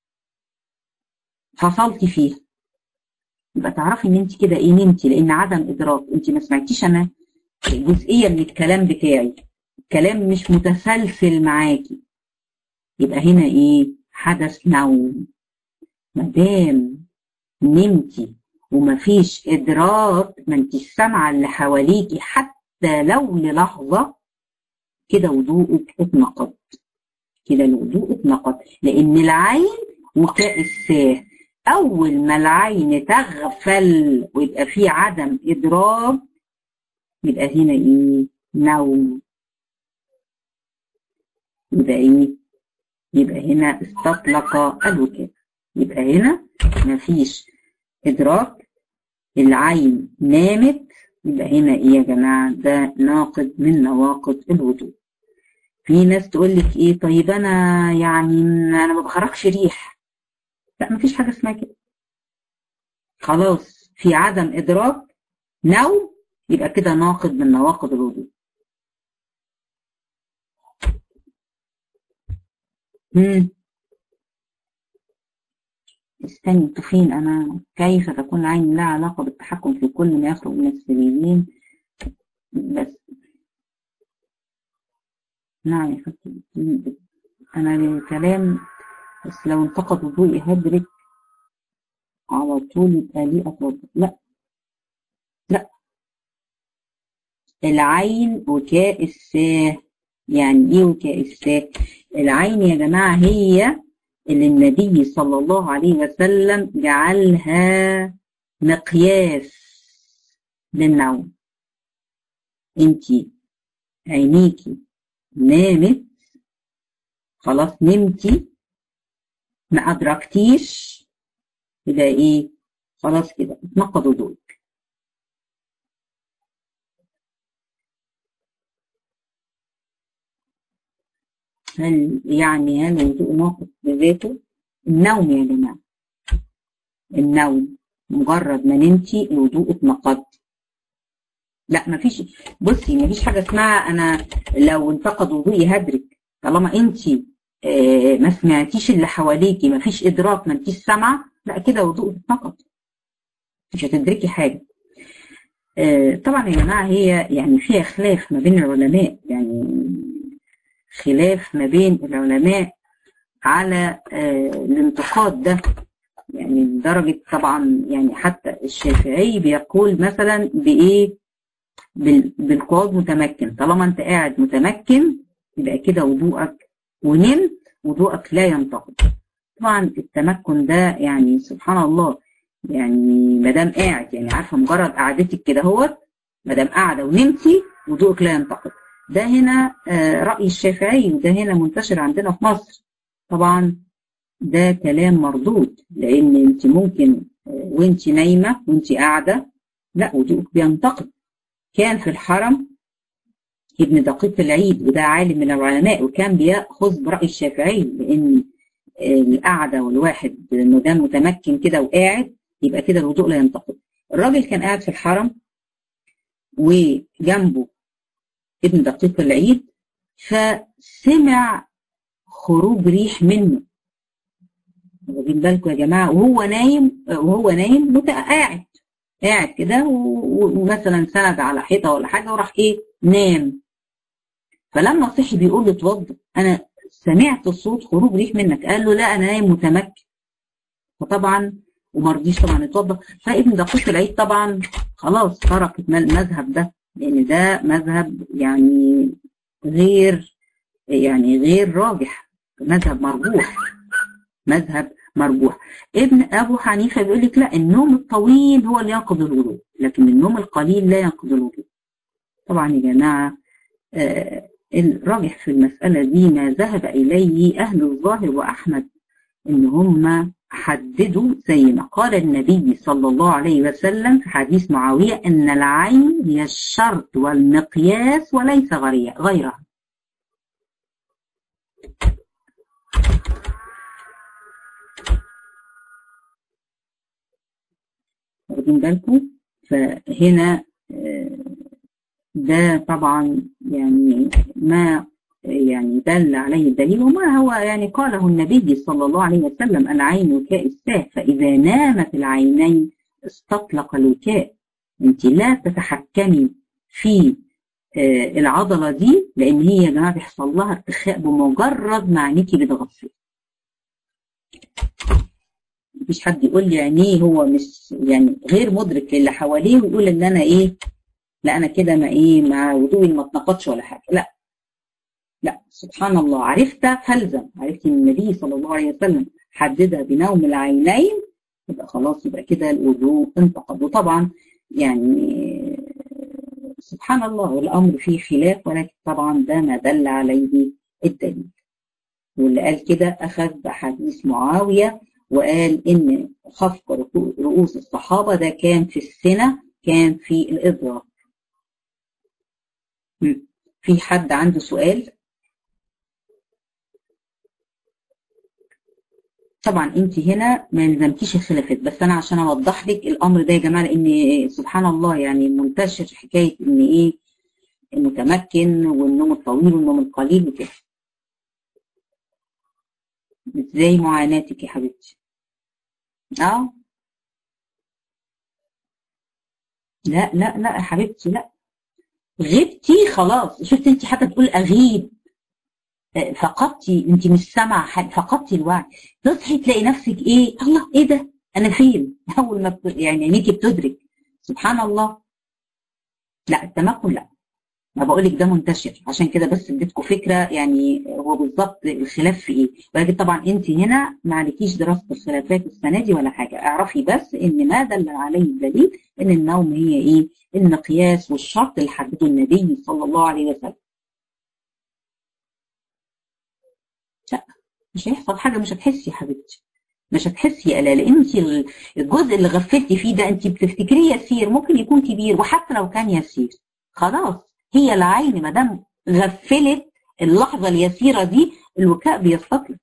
فصلتي فيها يبقى تعرفي ان انت كده ايه نمتي لان عدم ادراك انت ما سمعتيش انا جزئية من الكلام بتاعي الكلام مش متسلسل معاكي يبقى هنا ايه حدث نوم مادام نمتي ومفيش ادراك ما انت سامعه اللي حواليكي حتى لو للحظه كده وضوءك اتنقض كده الوضوء اتنقض لان العين وكاء الساه اول ما العين تغفل ويبقى في عدم ادراك يبقى هنا ايه نوم يبقى ايه يبقى هنا استطلق الوكاء يبقى هنا مفيش ادراك العين نامت يبقى هنا ايه يا جماعه ده ناقض من نواقض الوضوء في ناس تقول لك ايه طيب انا يعني انا ما بخرجش ريح لا مفيش حاجه اسمها كده خلاص في عدم ادراك نوم يبقى كده ناقض من نواقض الوضوء امم استني انتوا فين انا كيف تكون العين لها علاقه بالتحكم في كل ما يخرج من السبيلين بس نعم يا فتي انا الكلام بس لو انتقد وضوئي هدرك على طول يبقى ليه اتوضا لا لا العين وكاء الساه يعني ايه وكاء الساه العين يا جماعه هي اللي النبي صلى الله عليه وسلم جعلها مقياس للنوم انت عينيكي نامت خلاص نمتي ما ادركتيش يبقى ايه خلاص كده اتنقض وضوءك هل يعني هل الوضوء ناقض بذاته النوم يا جماعه النوم مجرد ما نمتي الوضوء اتنقض لا مفيش بصي مفيش حاجه اسمها انا لو انتقد وضوئي هدرك طالما انت آه ما سمعتيش اللي حواليكي مفيش ادراك ما انتيش سامعه لا كده وضوء اتنقض مش هتدركي حاجه آه طبعا يا جماعه هي يعني فيها خلاف ما بين العلماء يعني خلاف ما بين العلماء على آه الانتقاد ده يعني لدرجة طبعا يعني حتى الشافعي بيقول مثلا بإيه بالقعود متمكن طالما أنت قاعد متمكن يبقى كده وضوءك ونمت وضوءك لا ينتقد طبعا التمكن ده يعني سبحان الله يعني ما دام قاعد يعني عارفه مجرد قعدتك كده اهوت ما دام قاعده ونمتي وضوءك لا ينتقد ده هنا رأي الشافعي وده هنا منتشر عندنا في مصر طبعا ده كلام مردود لأن أنت ممكن وأنت نايمة وأنت قاعدة لا وضوءك بينتقد كان في الحرم ابن دقيق العيد وده عالم من العلماء وكان بياخذ برأي الشافعي لأن القعدة والواحد ما دام متمكن كده وقاعد يبقى كده الوضوء لا ينتقد الراجل كان قاعد في الحرم وجنبه ابن دقيق العيد فسمع خروج ريح منه واخدين بالكم يا جماعه وهو نايم وهو نايم قاعد قاعد كده ومثلا سند على حيطه ولا حاجه وراح ايه نام فلما صحي بيقول له اتوضى انا سمعت صوت خروج ريح منك قال له لا انا نايم متمكن فطبعا وما رضيش طبعا يتوضى فابن دقيق العيد طبعا خلاص ترك المذهب ده لان ده مذهب يعني غير يعني غير راجح مذهب مرجوح مذهب مرجوح ابن ابو حنيفه بيقول لك لا النوم الطويل هو اللي ينقض الوضوء لكن النوم القليل لا ينقض الوضوء طبعا يا جماعه آه الراجح في المسألة دي ما ذهب إليه أهل الظاهر وأحمد إن هم حددوا زي ما قال النبي صلى الله عليه وسلم في حديث معاوية أن العين هي الشرط والمقياس وليس غيرها واخدين بالكم فهنا ده طبعا يعني ما يعني دل عليه الدليل وما هو يعني قاله النبي صلى الله عليه وسلم العين وكاء الساه فإذا نامت العينين استطلق الوكاء انت لا تتحكمي في العضلة دي لأن هي يا جماعة بيحصل لها ارتخاء بمجرد ما عينيكي بتغفل مفيش حد يقول لي عينيه هو مش يعني غير مدرك للي حواليه ويقول ان انا ايه لا انا كده ما ايه مع وضوئي ما اتنقضش ولا حاجه لا لا سبحان الله عرفت فلزم عرفت ان النبي صلى الله عليه وسلم حددها بنوم العينين يبقى خلاص يبقى كده الوضوء انتقض وطبعا يعني سبحان الله الامر فيه خلاف ولكن طبعا ده ما دل عليه الدليل واللي قال كده اخذ بحديث معاويه وقال ان خفق رؤوس الصحابه ده كان في السنه كان في الاضرار في حد عنده سؤال طبعا انت هنا ما يلزمكيش الخلافات بس انا عشان اوضح لك الامر ده يا جماعه لان سبحان الله يعني منتشر حكايه ان ايه المتمكن والنوم الطويل والنوم القليل وكده ازاي معاناتك يا حبيبتي اه لا لا لا يا حبيبتي لا غبتي خلاص شفت انت حتى تقول اغيب فقدتي انت مش سامعه فقدتي الوعي تصحي تلاقي نفسك ايه الله ايه ده انا فين اول ما بت... يعني عينيكي بتدرك سبحان الله لا التمكن لا ما بقول لك ده منتشر عشان كده بس اديتكم فكره يعني هو بالظبط الخلاف في ايه ولكن طبعا انت هنا ما عليكيش دراسه الخلافات السنه دي ولا حاجه اعرفي بس ان ما دل عليه الدليل ان النوم هي ايه المقياس والشرط اللي حدده النبي صلى الله عليه وسلم لا مش هيحصل حاجه مش هتحسي يا حبيبتي مش هتحسي يا لان انت الجزء اللي غفلتي فيه ده انت بتفتكريه يسير ممكن يكون كبير وحتى لو كان يسير خلاص هي العين ما دام غفلت اللحظه اليسيره دي الوكاء بيستطلق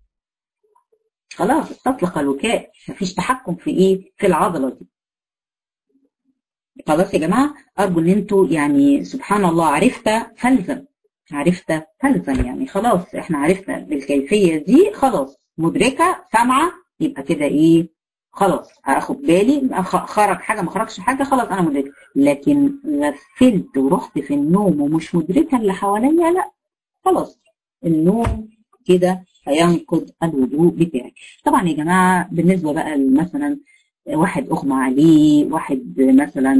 خلاص استطلق الوكاء مفيش تحكم في ايه في العضله دي خلاص يا جماعه ارجو ان انتوا يعني سبحان الله عرفت فلزم عرفت فلزم يعني خلاص احنا عرفنا بالكيفيه دي خلاص مدركه سامعه يبقى كده ايه خلاص هاخد بالي خرج حاجه ما خرجش حاجه خلاص انا مدركه لكن غفلت ورحت في النوم ومش مدركه اللي حواليا لا خلاص النوم كده هينقض الوضوء بتاعي طبعا يا جماعه بالنسبه بقى مثلا واحد اغمى عليه واحد مثلا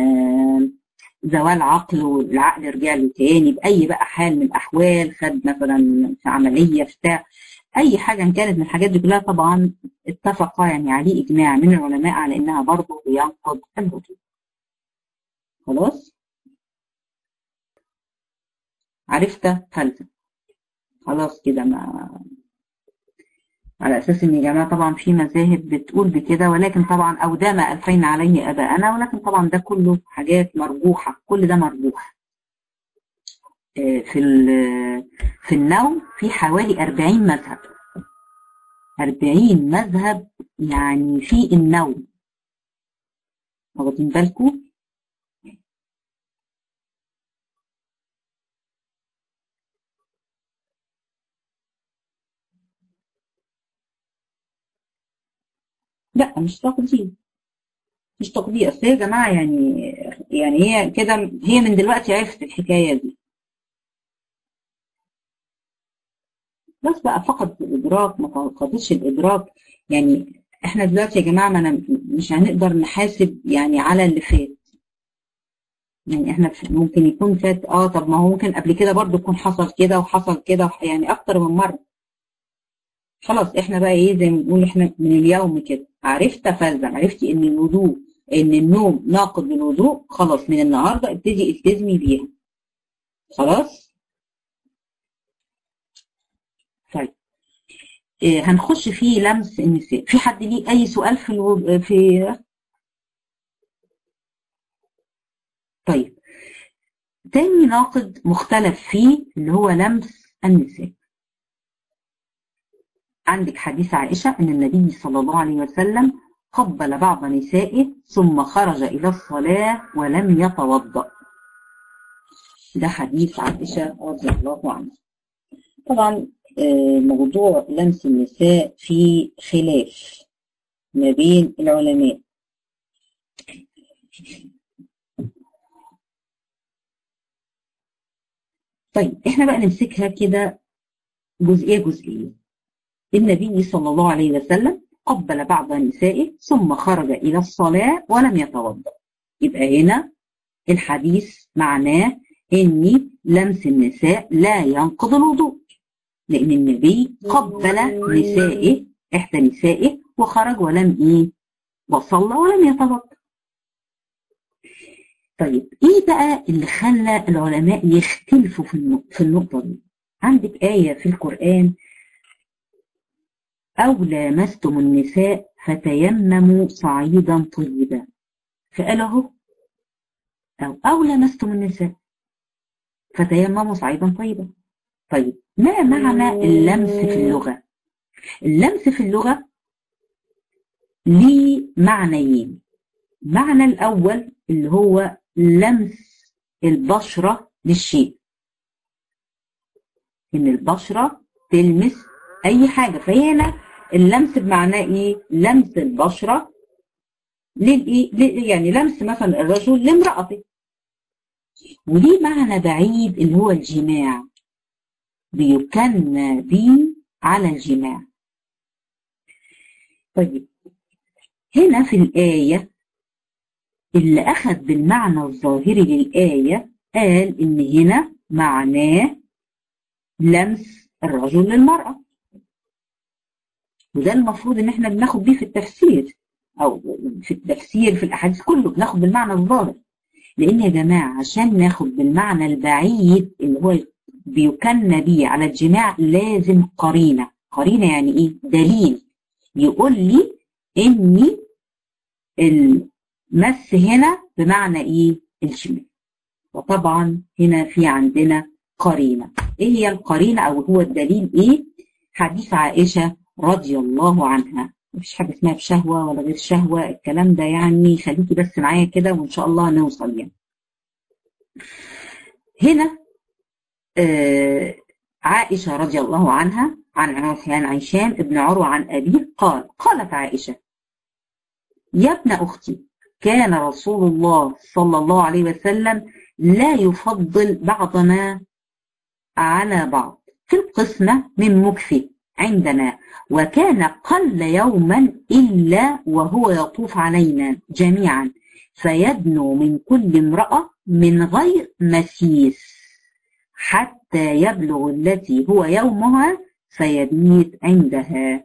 زوال عقل والعقل رجع له تاني باي بقى حال من الاحوال خد مثلا في عمليه بتاع اي حاجه ان كانت من الحاجات دي كلها طبعا اتفق يعني عليه اجماع من العلماء على انها برضه بينقض الوضوء خلاص عرفت فلسفه خلاص كده ما على اساس ان يا جماعه طبعا في مذاهب بتقول بكده ولكن طبعا او ده ما الفينا عليه اباءنا ولكن طبعا ده كله حاجات مرجوحه كل ده مرجوح في في النوم في حوالي 40 مذهب 40 مذهب يعني في النوم واخدين بالكم لا مش تقدير مش تقدير اصل يا جماعه يعني يعني هي كده هي من دلوقتي عرفت الحكايه دي بس بقى فقد الادراك ما فقدتش الادراك يعني احنا دلوقتي يا جماعه ما أنا مش هنقدر نحاسب يعني على اللي فات يعني احنا ممكن يكون فات اه طب ما هو ممكن قبل كده برضه يكون حصل كده وحصل كده يعني اكتر من مره خلاص احنا بقى ايه زي ما بنقول احنا من اليوم كده عرفت فلزم عرفتي ان الوضوء ان النوم ناقض للوضوء خلاص من النهارده ابتدي التزمي بيها خلاص طيب إيه هنخش في لمس النساء في حد ليه اي سؤال في الو... في طيب تاني ناقد مختلف فيه اللي هو لمس النساء عندك حديث عائشة أن النبي صلى الله عليه وسلم قبل بعض نسائه ثم خرج إلى الصلاة ولم يتوضأ ده حديث عائشة رضي الله عنها طبعا موضوع لمس النساء في خلاف ما بين العلماء طيب احنا بقى نمسكها كده جزئية جزئية النبي صلى الله عليه وسلم قبل بعض نسائه ثم خرج إلى الصلاة ولم يتوضأ يبقى هنا الحديث معناه ان لمس النساء لا ينقض الوضوء لان النبي قبل نسائه احدى نسائه وخرج ولم ايه وصلى ولم يتوضا طيب ايه بقى اللي خلى العلماء يختلفوا في في النقطه دي عندك ايه في القران او لامستم النساء فتيمموا صعيدا طيبا فقال اهو او او لامستم النساء فتيمموا صعيدا طيبا طيب ما معنى اللمس في اللغة اللمس في اللغة ليه معنيين معنى الأول اللي هو لمس البشرة للشيء إن البشرة تلمس أي حاجة فهنا اللمس بمعناه إيه؟ لمس البشرة للإيه؟ يعني لمس مثلا الرجل لامرأته وليه معنى بعيد اللي هو الجماع بيكنى به على الجماع طيب هنا في الآية اللي أخذ بالمعنى الظاهري للآية قال إن هنا معناه لمس الرجل للمرأة وده المفروض إن إحنا بناخد بيه في التفسير أو في التفسير في الأحاديث كله بناخد بالمعنى الظاهر لان يا جماعه عشان ناخد بالمعنى البعيد اللي هو بيكن بيه على الجماع لازم قرينه قرينه يعني ايه دليل يقول لي ان المس هنا بمعنى ايه الجماع وطبعا هنا في عندنا قرينه ايه هي القرينه او هو الدليل ايه حديث عائشه رضي الله عنها مفيش حاجه اسمها بشهوه ولا غير شهوه الكلام ده يعني خليكي بس معايا كده وان شاء الله نوصل يعني هنا آه عائشه رضي الله عنها عن عن عشام ابن عروه عن ابيه قال قالت عائشه يا ابن اختي كان رسول الله صلى الله عليه وسلم لا يفضل بعضنا على بعض في القسمه من مكفي عندنا وكان قل يوما إلا وهو يطوف علينا جميعا فيدنو من كل امرأة من غير مسيس حتى يبلغ التي هو يومها فيبيت عندها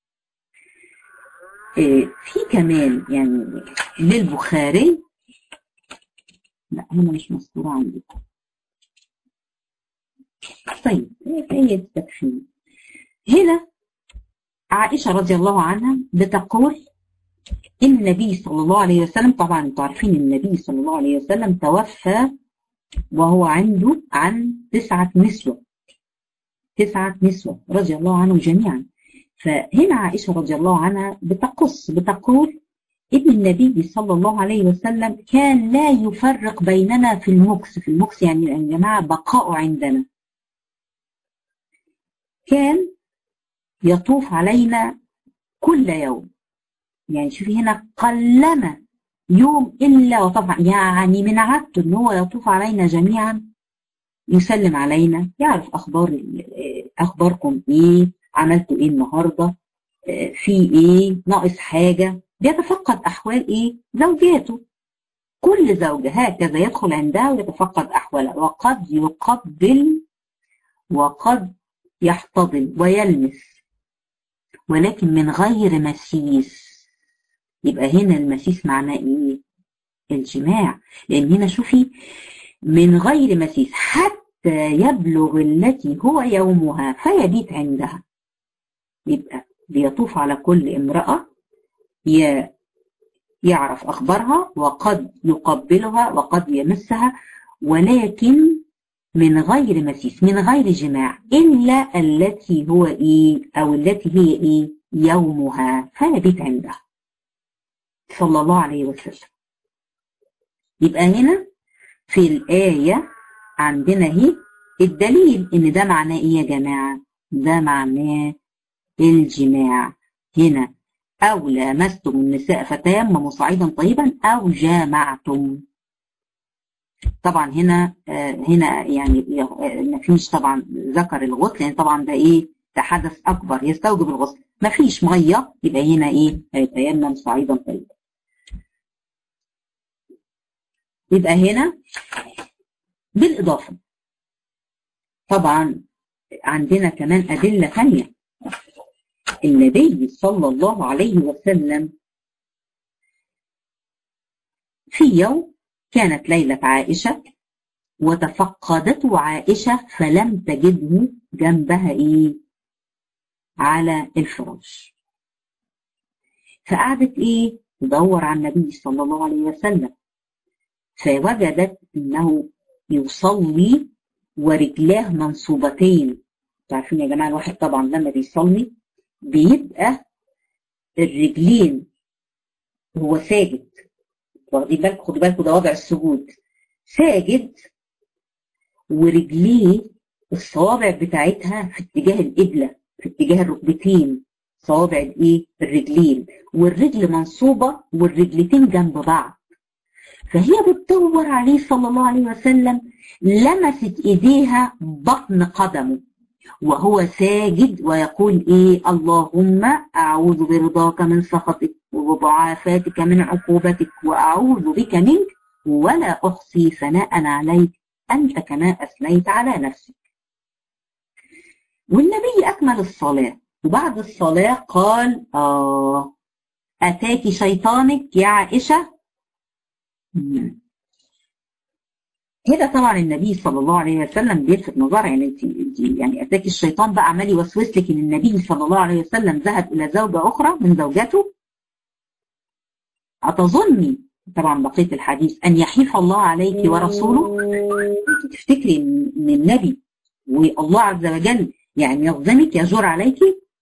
في كمان يعني للبخاري لا هنا مش مذكورة عندي طيب هي التدخين هنا عائشة رضي الله عنها بتقول إن النبي صلى الله عليه وسلم طبعا انتوا عارفين النبي صلى الله عليه وسلم توفى وهو عنده عن تسعة نسوة تسعة نسوة رضي الله عنهم جميعا فهنا عائشة رضي الله عنها بتقص بتقول إن النبي صلى الله عليه وسلم كان لا يفرق بيننا في المكس في المكس يعني يا جماعة بقاء عندنا كان يطوف علينا كل يوم يعني شوفي هنا قلما يوم إلا وطبعا يعني من عادته إن هو يطوف علينا جميعا يسلم علينا يعرف أخبار أخباركم إيه عملتوا إيه النهاردة في إيه ناقص حاجة بيتفقد أحوال إيه زوجاته كل زوجة هكذا يدخل عندها ويتفقد أحوالها وقد يقبل وقد يحتضن ويلمس ولكن من غير مسيس يبقى هنا المسيس معناه ايه الجماع لان هنا شوفي من غير مسيس حتى حتى يبلغ التي هو يومها فيبيت عندها يبقى بيطوف على كل امرأة يعرف أخبارها وقد يقبلها وقد يمسها ولكن من غير مسيس من غير جماع إلا التي هو إيه أو التي هي إيه يومها فيبيت عندها صلى الله عليه وسلم يبقى هنا في الآية عندنا هي الدليل إن ده معناه إيه يا جماعة ده معناه الجماع هنا أو لامستم النساء فتيمموا صعيدا طيبا أو جامعتم طبعا هنا هنا يعني ما فيش طبعا ذكر الغسل يعني طبعا ده ايه ده حدث اكبر يستوجب الغسل ما فيش ميه يبقى هنا ايه هيتيمم صعيدا طيبا يبقى هنا بالاضافه طبعا عندنا كمان ادله ثانيه النبي صلى الله عليه وسلم في يوم كانت ليلة عائشة وتفقدته عائشة فلم تجده جنبها إيه على الفراش فقعدت إيه تدور على النبي صلى الله عليه وسلم فوجدت إنه يصلي ورجلاه منصوبتين عارفين يا جماعة الواحد طبعا لما بيصلي بيبقى الرجلين وهو ساجد واخدين بالكم خدوا بالكم ده وضع السجود ساجد ورجليه الصوابع بتاعتها في اتجاه القبلة في اتجاه الركبتين صوابع الايه الرجلين والرجل منصوبة والرجلتين جنب بعض فهي بتدور عليه صلى الله عليه وسلم لمست ايديها بطن قدمه وهو ساجد ويقول ايه اللهم اعوذ برضاك من سخطك وبعافاتك من عقوبتك واعوذ بك منك ولا احصي ثناء عليك انت كما اثنيت على نفسك والنبي اكمل الصلاه وبعد الصلاه قال اه اتاك شيطانك يا عائشه هنا طبعا النبي صلى الله عليه وسلم بيلفت نظرها يعني انت انت يعني اتاك الشيطان بقى عمال يوسوس لك ان النبي صلى الله عليه وسلم ذهب الى زوجه اخرى من زوجاته أتظني طبعا بقية الحديث أن يحيف الله عليك ورسوله أنت تفتكري أن النبي والله عز وجل يعني يظلمك يجور عليك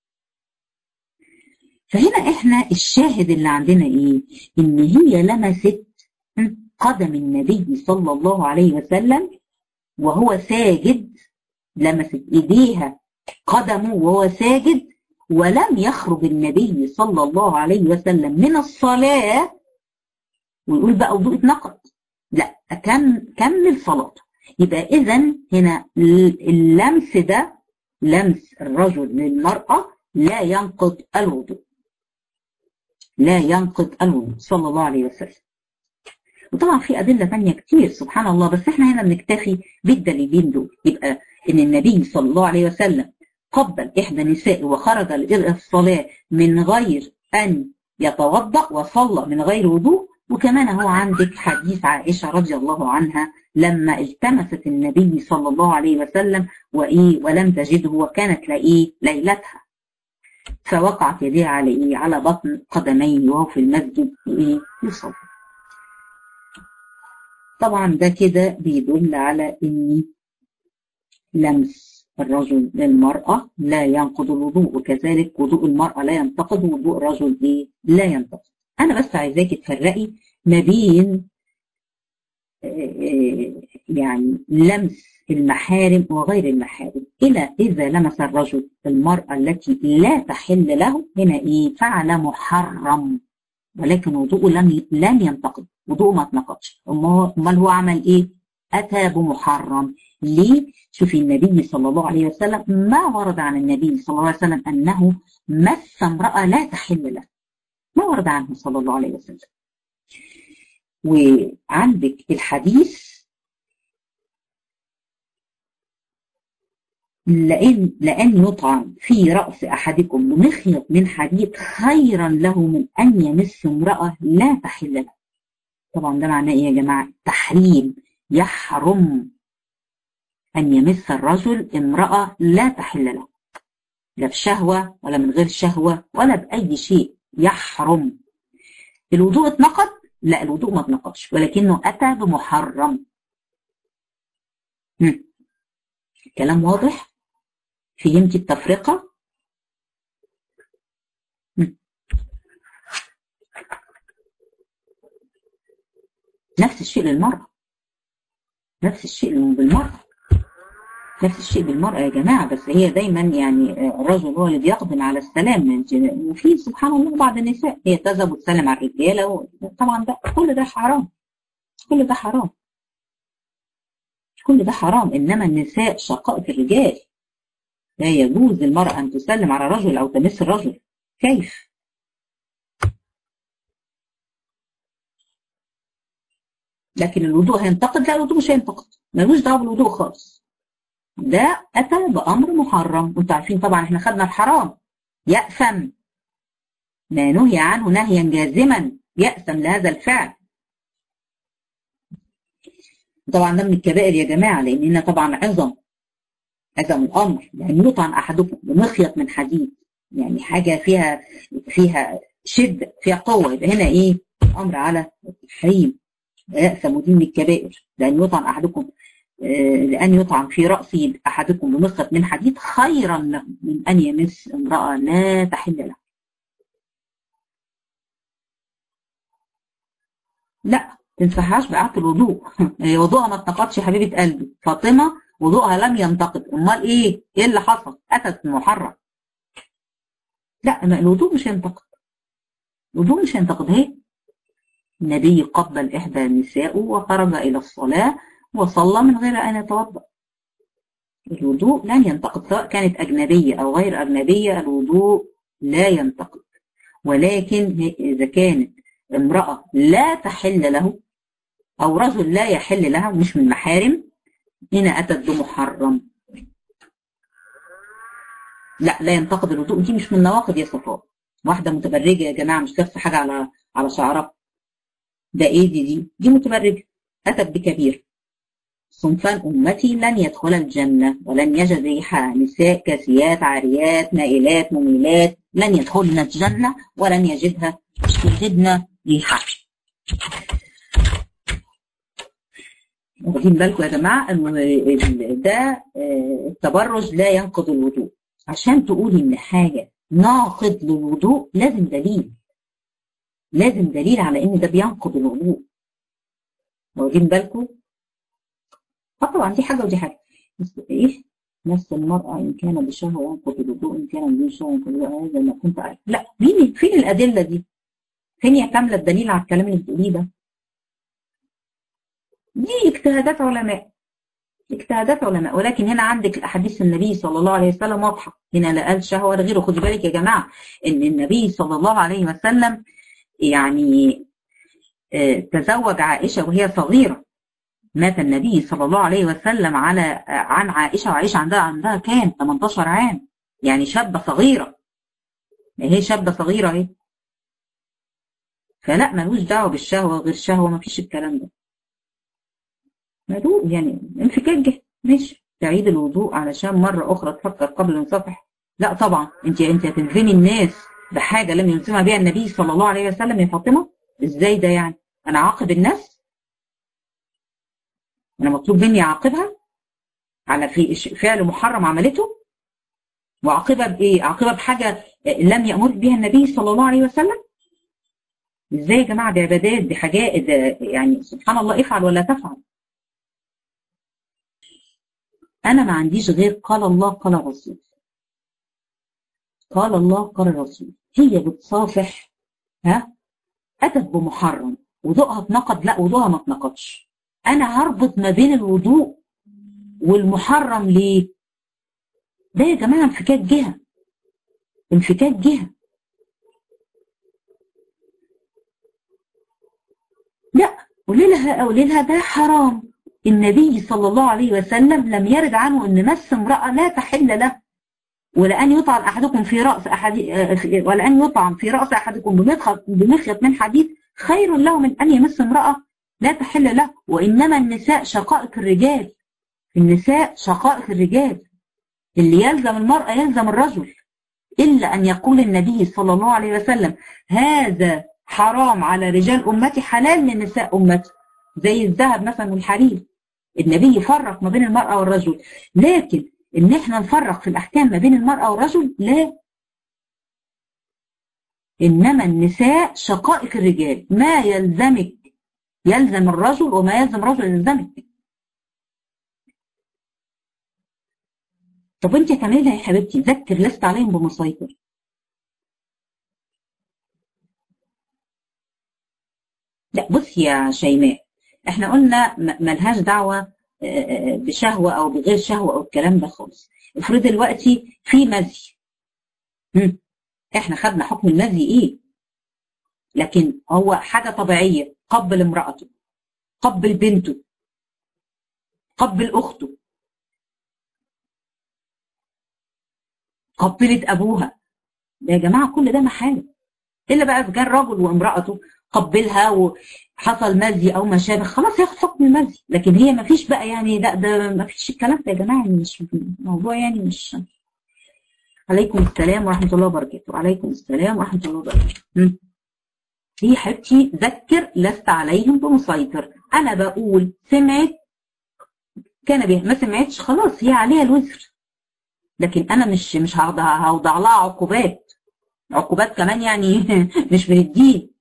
فهنا احنا الشاهد اللي عندنا ايه ان هي لمست قدم النبي صلى الله عليه وسلم وهو ساجد لمست ايديها قدمه وهو ساجد ولم يخرج النبي صلى الله عليه وسلم من الصلاة ويقول بقى وضوء اتنقض لا كم كمل صلاته يبقى اذا هنا اللمس ده لمس الرجل للمرأة لا ينقض الوضوء لا ينقض الوضوء صلى الله عليه وسلم وطبعا في أدلة ثانية كتير سبحان الله بس احنا هنا بنكتفي بالدليلين دول يبقى ان النبي صلى الله عليه وسلم قبل إحدى نسائه وخرج للصلاة من غير أن يتوضأ وصلى من غير وضوء وكمان هو عندك حديث عائشة رضي الله عنها لما التمست النبي صلى الله عليه وسلم وإيه ولم تجده وكانت لإيه ليلتها فوقعت يديها على إيه على بطن قدميه وهو في المسجد إيه يصلي طبعا ده كده بيدل على إن لمس الرجل للمرأة لا ينقض الوضوء وكذلك وضوء المرأة لا ينتقض ووضوء الرجل إيه لا ينتقض أنا بس عايزاكي تفرقي ما بين يعني لمس المحارم وغير المحارم إلى إذا لمس الرجل المرأة التي لا تحل له هنا إيه فعل محرم ولكن وضوءه لم لم ينتقض وضوءه ما اتنقضش امال هو عمل ايه اتى بمحرم ليه شوفي النبي صلى الله عليه وسلم ما ورد عن النبي صلى الله عليه وسلم انه مس امراه لا تحل له ما ورد عنه صلى الله عليه وسلم وعندك الحديث لأن لأن يطعن في رأس أحدكم بمخيط من حديد خيرا له من أن يمس امرأة لا تحل له. طبعا ده معناه إيه يا جماعة؟ تحريم يحرم أن يمس الرجل امرأة لا تحل له لا بشهوة ولا من غير شهوة ولا بأي شيء يحرم الوضوء اتنقض لا الوضوء ما اتنقضش ولكنه أتى بمحرم كلام واضح فهمت التفرقة نفس الشيء للمرأة نفس الشيء بالمرأة نفس الشيء بالمرأة يا جماعة بس هي دايما يعني الرجل هو اللي بيقدم على السلام وفي سبحان الله بعض النساء هي تذهب وتسلم على الرجالة طبعا ده كل ده حرام كل ده حرام كل ده حرام إنما النساء شقائق الرجال لا يجوز للمرأة أن تسلم على رجل أو تمس الرجل كيف؟ لكن الوضوء هينتقد لا الوضوء مش هينتقد ملوش دعوه بالوضوء خالص ده اتى بامر محرم وانتوا عارفين طبعا احنا خدنا الحرام يأثم ما نهي عنه نهيا جازما يأثم لهذا الفعل طبعا ده من الكبائر يا جماعه لان هنا طبعا عظم عظم الامر يعني يطعن احدكم بمخيط من حديد يعني حاجه فيها فيها شده فيها قوه يبقى هنا ايه امر على التحريم يأثم دي من الكبائر لأن يطعن أحدكم لأن يطعن في رأس أحدكم بمخط من حديد خيرا له من أن يمس امرأة لا تحل له لا تنصحهاش بإعادة الوضوء وضوءها ما اتنقضش يا حبيبة قلبي فاطمة وضوءها لم ينتقد أمال إيه؟ إيه اللي حصل؟ أتت محرم لا الوضوء مش هينتقد الوضوء مش هينتقد هي النبي قبل إحدى نسائه وخرج إلى الصلاة وصلى من غير أن يتوضأ الوضوء لن ينتقد سواء كانت أجنبية أو غير أجنبية الوضوء لا ينتقد ولكن إذا كانت امرأة لا تحل له أو رجل لا يحل لها مش من محارم هنا أتت بمحرم لا لا ينتقد الوضوء دي مش من نواقض يا صفاء واحدة متبرجة يا جماعة مش لابسة حاجة على على شعرها ده ايه دي دي دي متبرجة أتت بكبير صنفان أمتي لن يدخل الجنة ولن يجد ريحها نساء كاسيات عاريات مائلات مميلات لن يدخلن الجنة ولن يجدها يجدن ريحها واخدين بالكم يا جماعة ده التبرج لا ينقض الوضوء عشان تقولي إن حاجة ناقض للوضوء لازم دليل لازم دليل على ان ده بينقض الوضوء واخدين بالكم اه طبعا دي حاجه ودي حاجه بس ايه نفس المرأة إن كان بشهوة ينقض الوضوء إن كان بدون شهوة ينقض الوضوء هذا ما كنت أعرف لا مين فين الأدلة دي؟ فين يا كاملة الدليل على الكلام اللي بتقوليه ده؟ دي اجتهادات علماء اجتهادات علماء ولكن هنا عندك الأحاديث النبي صلى الله عليه وسلم واضحة هنا لا قال شهوة ولا غيره خدوا بالك يا جماعة إن النبي صلى الله عليه وسلم يعني تزوج عائشة وهي صغيرة مات النبي صلى الله عليه وسلم على عن عائشة وعائشة عندها عندها كام 18 عام يعني شابة صغيرة هي شابة صغيرة اهي فلا ملوش دعوة بالشهوة غير شهوة ما فيش الكلام ده ملوش يعني انفكاك ماشي تعيد الوضوء علشان مرة أخرى تفكر قبل الصفح لا طبعا انت انت هتلزمي الناس بحاجة لم يلزمها بها النبي صلى الله عليه وسلم يا فاطمة ازاي ده يعني انا عاقب الناس انا مطلوب مني اعاقبها على في فعل محرم عملته واعاقبها بايه اعاقبها بحاجة لم يأمر بها النبي صلى الله عليه وسلم ازاي يا جماعة دي عبادات دي حاجات يعني سبحان الله افعل ولا تفعل انا ما عنديش غير قال الله قال الرسول قال الله قال الرسول هي بتصافح ها اتت بمحرم وضوءها اتنقض لا وضوءها ما اتنقضش انا هربط ما بين الوضوء والمحرم ليه ده يا جماعه انفكاك جهه انفكاك جهه لا قولي لها قولي لها ده حرام النبي صلى الله عليه وسلم لم يرد عنه ان مس امراه لا تحل له ولأن يطعن أحدكم في رأس أحد ولأن يطعن في رأس أحدكم بمخيط بمخيط من حديد خير له من أن يمس امرأة لا تحل له وإنما النساء شقائق الرجال النساء شقائق الرجال اللي يلزم المرأة يلزم الرجل إلا أن يقول النبي صلى الله عليه وسلم هذا حرام على رجال أمتي حلال لنساء أمتي زي الذهب مثلا والحرير النبي يفرق ما بين المرأة والرجل لكن إن إحنا نفرق في الأحكام ما بين المرأة والرجل لا إنما النساء شقائق الرجال ما يلزمك يلزم الرجل وما يلزم الرجل يلزمك طب انت هتعملي يا حبيبتي ذكر لست عليهم بمسيطر لا بصي يا شيماء احنا قلنا ملهاش دعوة بشهوة او بغير شهوة او الكلام ده خالص افرض دلوقتي في مزي احنا خدنا حكم المزي ايه لكن هو حاجة طبيعية قبل امرأته قبل بنته قبل اخته قبلت ابوها ده يا جماعه كل ده محال الا بقى اذا كان رجل وامراته قبلها وحصل مزي او ما شابه خلاص ياخد حكم المزي لكن هي ما فيش بقى يعني لا ده ما فيش الكلام ده يا جماعه يعني مش موضوع يعني مش عليكم السلام ورحمه الله وبركاته وعليكم السلام ورحمه الله وبركاته هي حبيبتي ذكر لست عليهم بمسيطر انا بقول سمعت كان بها ما سمعتش خلاص هي عليها الوزر لكن انا مش مش هوضع لها عقوبات عقوبات كمان يعني مش من الدين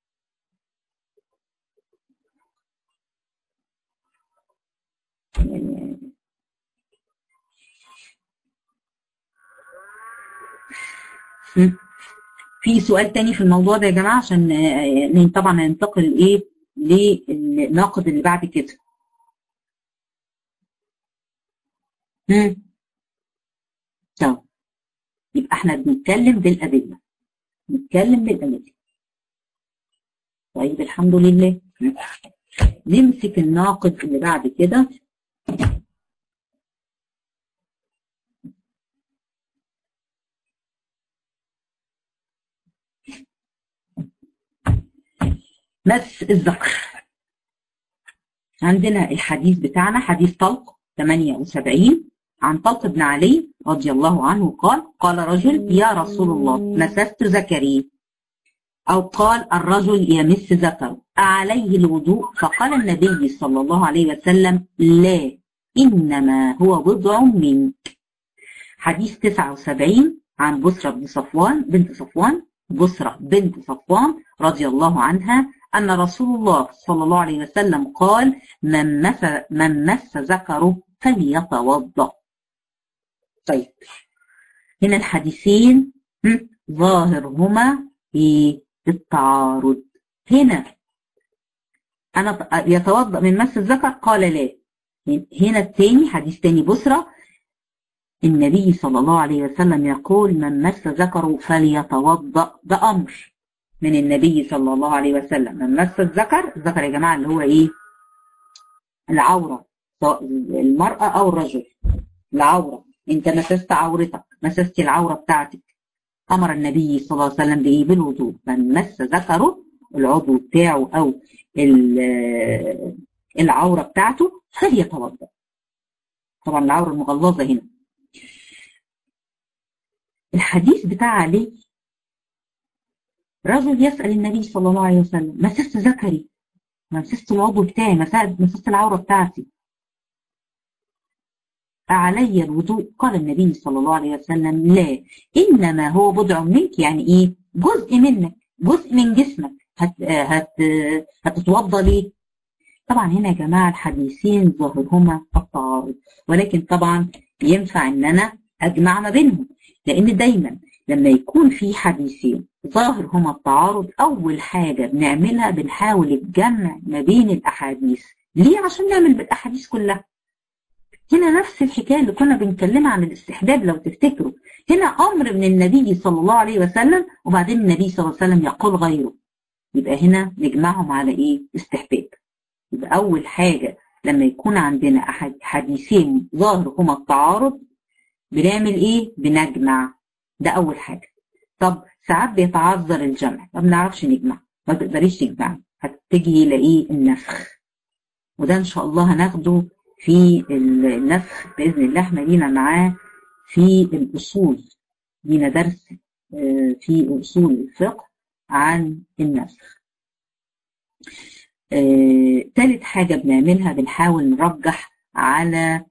في سؤال تاني في الموضوع ده يا جماعه عشان طبعا ننتقل ايه للناقد اللي بعد كده طب يبقى احنا بنتكلم بالأدلة نتكلم بالأدلة طيب الحمد لله نمسك الناقد اللي بعد كده مس الذكر عندنا الحديث بتاعنا حديث طلق 78 عن طلق بن علي رضي الله عنه قال قال رجل يا رسول الله مسست ذكري أو قال الرجل يمس ذكره أعليه الوضوء فقال النبي صلى الله عليه وسلم لا إنما هو بضع منك حديث 79 عن بسرة بن صفوان بنت صفوان بسرة بنت صفوان رضي الله عنها أن رسول الله صلى الله عليه وسلم قال من مس من مس ذكره فليتوضأ طيب هنا الحديثين ظاهرهما في التعارض هنا أنا يتوضأ من مس الذكر قال لا هنا الثاني حديث ثاني بسرة النبي صلى الله عليه وسلم يقول من مس ذكره فليتوضأ ده أمر من النبي صلى الله عليه وسلم من مس الذكر الذكر يا جماعة اللي هو إيه العورة سواء المرأة أو الرجل العورة انت مسست عورتك مسست العورة بتاعتك امر النبي صلى الله عليه وسلم بايه بالوضوء من مس ذكره العضو بتاعه او العورة بتاعته فليتوضا طبعا العورة المغلظة هنا الحديث بتاع علي رجل يسأل النبي صلى الله عليه وسلم مسست ذكري مسست العضو بتاعي مسست العورة بتاعتي علي الوضوء قال النبي صلى الله عليه وسلم لا إنما هو بضع منك يعني إيه جزء منك جزء من جسمك هت هت هتتوضى ليه طبعا هنا يا جماعة الحديثين ظاهرهما التعارض ولكن طبعا ينفع ان انا اجمع ما بينهم لان دايما لما يكون في حديثين ظاهرهما التعارض اول حاجة بنعملها بنحاول الجمع ما بين الاحاديث ليه عشان نعمل بالاحاديث كلها هنا نفس الحكاية اللي كنا بنتكلمها عن الاستحباب لو تفتكروا هنا أمر من النبي صلى الله عليه وسلم وبعدين النبي صلى الله عليه وسلم يقول غيره يبقى هنا نجمعهم على إيه استحباب يبقى أول حاجة لما يكون عندنا أحد حديثين ظاهرهما التعارض بنعمل إيه بنجمع ده أول حاجة طب ساعات بيتعذر الجمع ما بنعرفش نجمع ما تقدريش تجمع هتجي إلى إيه النفخ وده إن شاء الله هناخده في النسخ باذن الله احنا لينا معاه في الاصول لينا درس في اصول الفقه عن النسخ ثالث حاجه بنعملها بنحاول نرجح على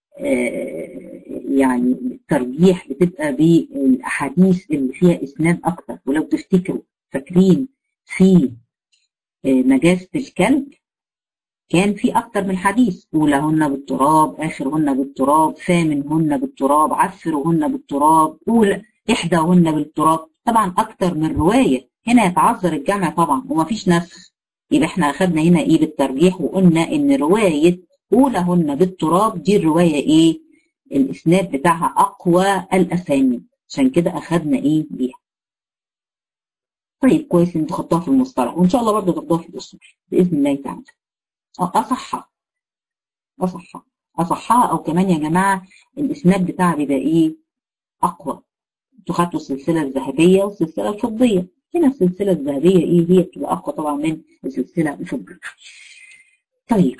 يعني الترجيح بتبقى بالاحاديث اللي فيها اسناد اكتر ولو تفتكروا فاكرين في نجاسه الكلب كان في اكتر من حديث اولهن بالتراب اخرهن بالتراب ثامنهن بالتراب عشرهن بالتراب اولى احداهن بالتراب طبعا اكتر من روايه هنا يتعذر الجمع طبعا ومفيش نسخ يبقى احنا اخذنا هنا ايه بالترجيح وقلنا ان روايه اولهن بالتراب دي الروايه ايه الاسناد بتاعها اقوى الاسانيد عشان كده اخذنا ايه بيها طيب كويس انتوا خدتوها في المصطلح وان شاء الله برضه تاخدوها في الاصول باذن الله تعالى اصحها اصحها اصحها او كمان يا جماعه الاسناد بتاعها بيبقى ايه اقوى انتوا خدتوا السلسله الذهبيه والسلسله الفضيه هنا السلسله الذهبيه ايه هي بتبقى اقوى طبعا من السلسله الفضيه طيب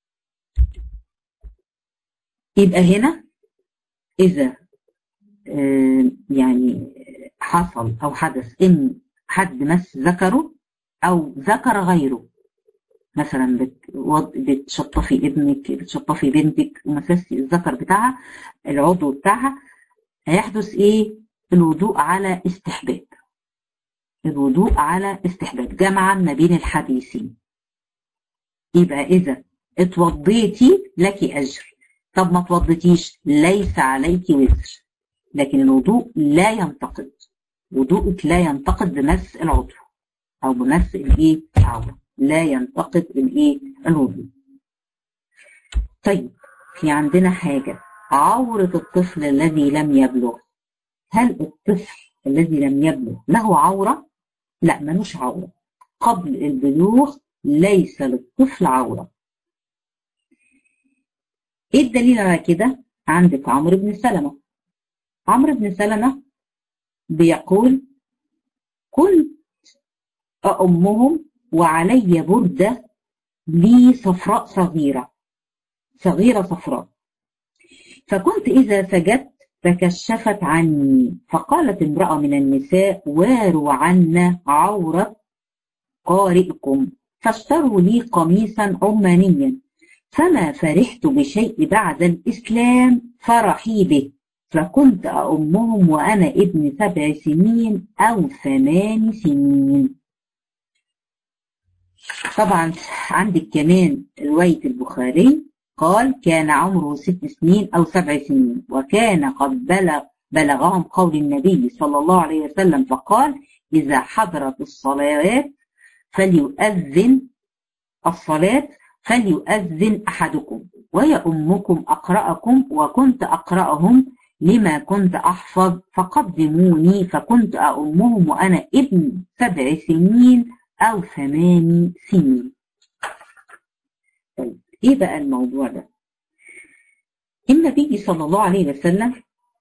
يبقى هنا اذا آه يعني حصل او حدث ان حد مس ذكره او ذكر غيره مثلا بتشطفي ابنك بتشطفي بنتك ومسستي الذكر بتاعها العضو بتاعها هيحدث ايه الوضوء على استحباب الوضوء على استحباب جمعا ما بين الحديثين يبقى اذا اتوضيتي لك اجر طب ما توضيتيش ليس عليك وزر لكن الوضوء لا ينتقد وضوءك لا ينتقد بمس العضو او بمس الايه العوره لا ينتقد الايه الوضوء طيب في عندنا حاجه عوره الطفل الذي لم يبلغ هل الطفل الذي لم يبلغ له عوره لا ملوش عوره قبل البلوغ ليس للطفل عوره ايه الدليل على كده عندك عمرو بن سلمه عمرو بن سلمه بيقول كنت أأمهم وعلي بردة لي صفراء صغيرة صغيرة صفراء فكنت إذا سجدت تكشفت عني فقالت امرأة من النساء واروا عنا عورة قارئكم فاشتروا لي قميصا عمانيا فما فرحت بشيء بعد الإسلام فرحي به فكنت أأمهم وأنا ابن سبع سنين أو ثمان سنين طبعا عندك كمان رواية البخاري قال كان عمره ست سنين أو سبع سنين وكان قد بلغ بلغهم قول النبي صلى الله عليه وسلم فقال إذا حضرت الصلاة فليؤذن الصلاة فليؤذن أحدكم ويؤمكم أقرأكم وكنت أقرأهم لما كنت أحفظ فقدموني فكنت أؤمهم وأنا ابن سبع سنين أو ثمان سنين طيب إيه بقى الموضوع ده النبي صلى الله عليه وسلم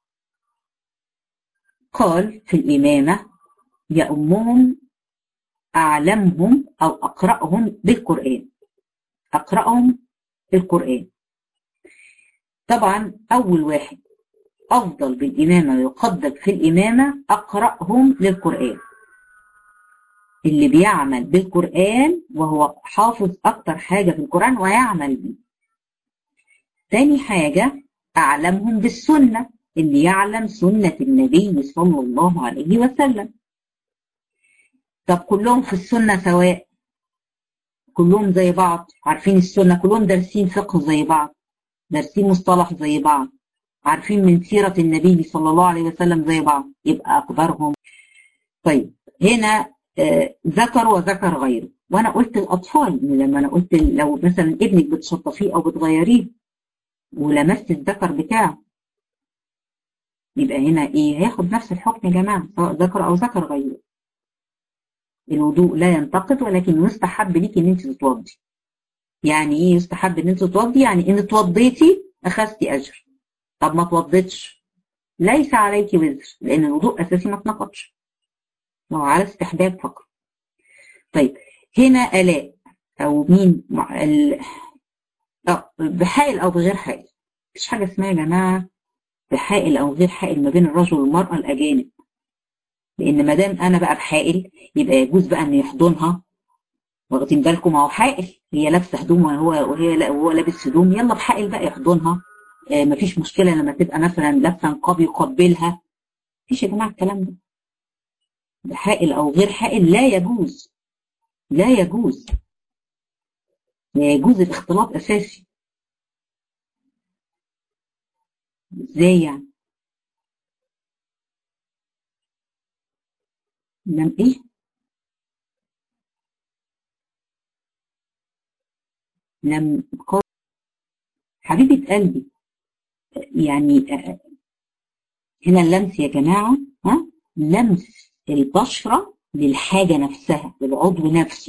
قال في الإمامة يأمهم أعلمهم أو أقرأهم بالقرآن أقرأهم بالقرآن طبعا أول واحد أفضل بالإمامة ويقدم في الإمامة أقرأهم للقرآن اللي بيعمل بالقرآن وهو حافظ أكتر حاجة في القرآن ويعمل بيه تاني حاجة أعلمهم بالسنة اللي يعلم سنة النبي صلى الله عليه وسلم طب كلهم في السنة سواء كلهم زي بعض عارفين السنة كلهم دارسين فقه زي بعض دارسين مصطلح زي بعض عارفين من سيرة النبي صلى الله عليه وسلم زي بعض يبقى أكبرهم طيب هنا آه ذكر وذكر غيره وأنا قلت الأطفال لما أنا قلت لو مثلا ابنك بتشطفيه أو بتغيريه ولمست الذكر بتاعه يبقى هنا إيه هياخد نفس الحكم يا جماعة سواء ذكر أو ذكر غيره الوضوء لا ينتقد ولكن يستحب ليك ان انت تتوضي يعني ايه يستحب ان انت تتوضي يعني ان اتوضيتي اخذتي اجر طب ما اتوضيتش ليس عليك وزر لان الوضوء اساسي ما اتنقضش هو على استحباب فقط طيب هنا الاء او مين اه بحائل او بغير حائل مفيش حاجه اسمها يا جماعه بحائل او غير حائل ما بين الرجل والمراه الاجانب لان ما دام انا بقى بحائل يبقى يجوز بقى ان يحضنها واخدين بالكم اهو حائل هي لابسه هدوم وهو وهي وهو لابس هدوم يلا بحائل بقى يحضنها آه مفيش مشكله لما تبقى مثلا لابسه نقاب يقبلها مفيش يا جماعه الكلام ده بحائل او غير حائل لا يجوز لا يجوز لا يجوز الاختلاط اساسي ازاي يعني لم ايه لم قال حبيبة قلبي يعني هنا اللمس يا جماعة ها لمس البشرة للحاجة نفسها للعضو نفسه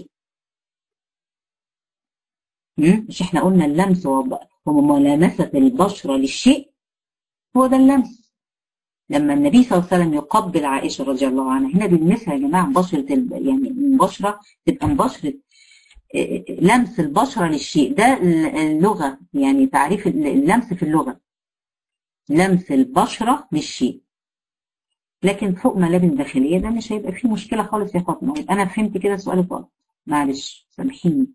مش احنا قلنا اللمس هو ملامسة البشرة للشيء هو ده اللمس لما النبي صلى الله عليه وسلم يقبل عائشة رضي الله عنها هنا بيلمسها يا جماعة مباشرة يعني المباشرة تبقى مباشرة لمس البشرة للشيء ده اللغة يعني تعريف اللمس في اللغة لمس البشرة للشيء لكن فوق ملابس داخلية ده مش هيبقى فيه مشكلة خالص يا فاطمة أنا فهمت كده سؤالك غلط معلش سامحيني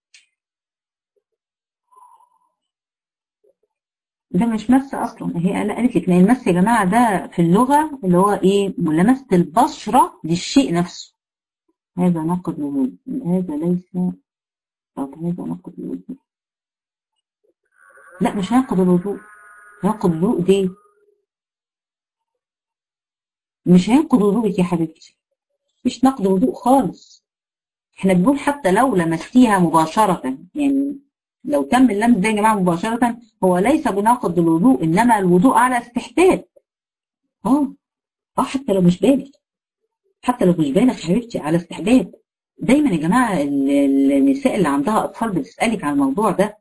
ده مش مس اصلا هي قالت لك لان المس يا جماعه ده في اللغه اللي هو ايه ملامسه البشره للشيء نفسه هذا نقد الوضوء هذا ليس طب هذا نقد الوضوء لا مش هنقد الوضوء هنقد الوضوء دي مش هينقض وضوءك يا حبيبتي مش نقض وضوء خالص احنا بنقول حتى لو لمستيها مباشرة يعني لو تم اللمس ده يا جماعة مباشرة هو ليس بناقض الوضوء إنما الوضوء على استحباب اه اه حتى لو مش بالغ حتى لو مش بالغ حبيبتي على استحباب دايما يا جماعة النساء اللي عندها أطفال بتسألك عن الموضوع ده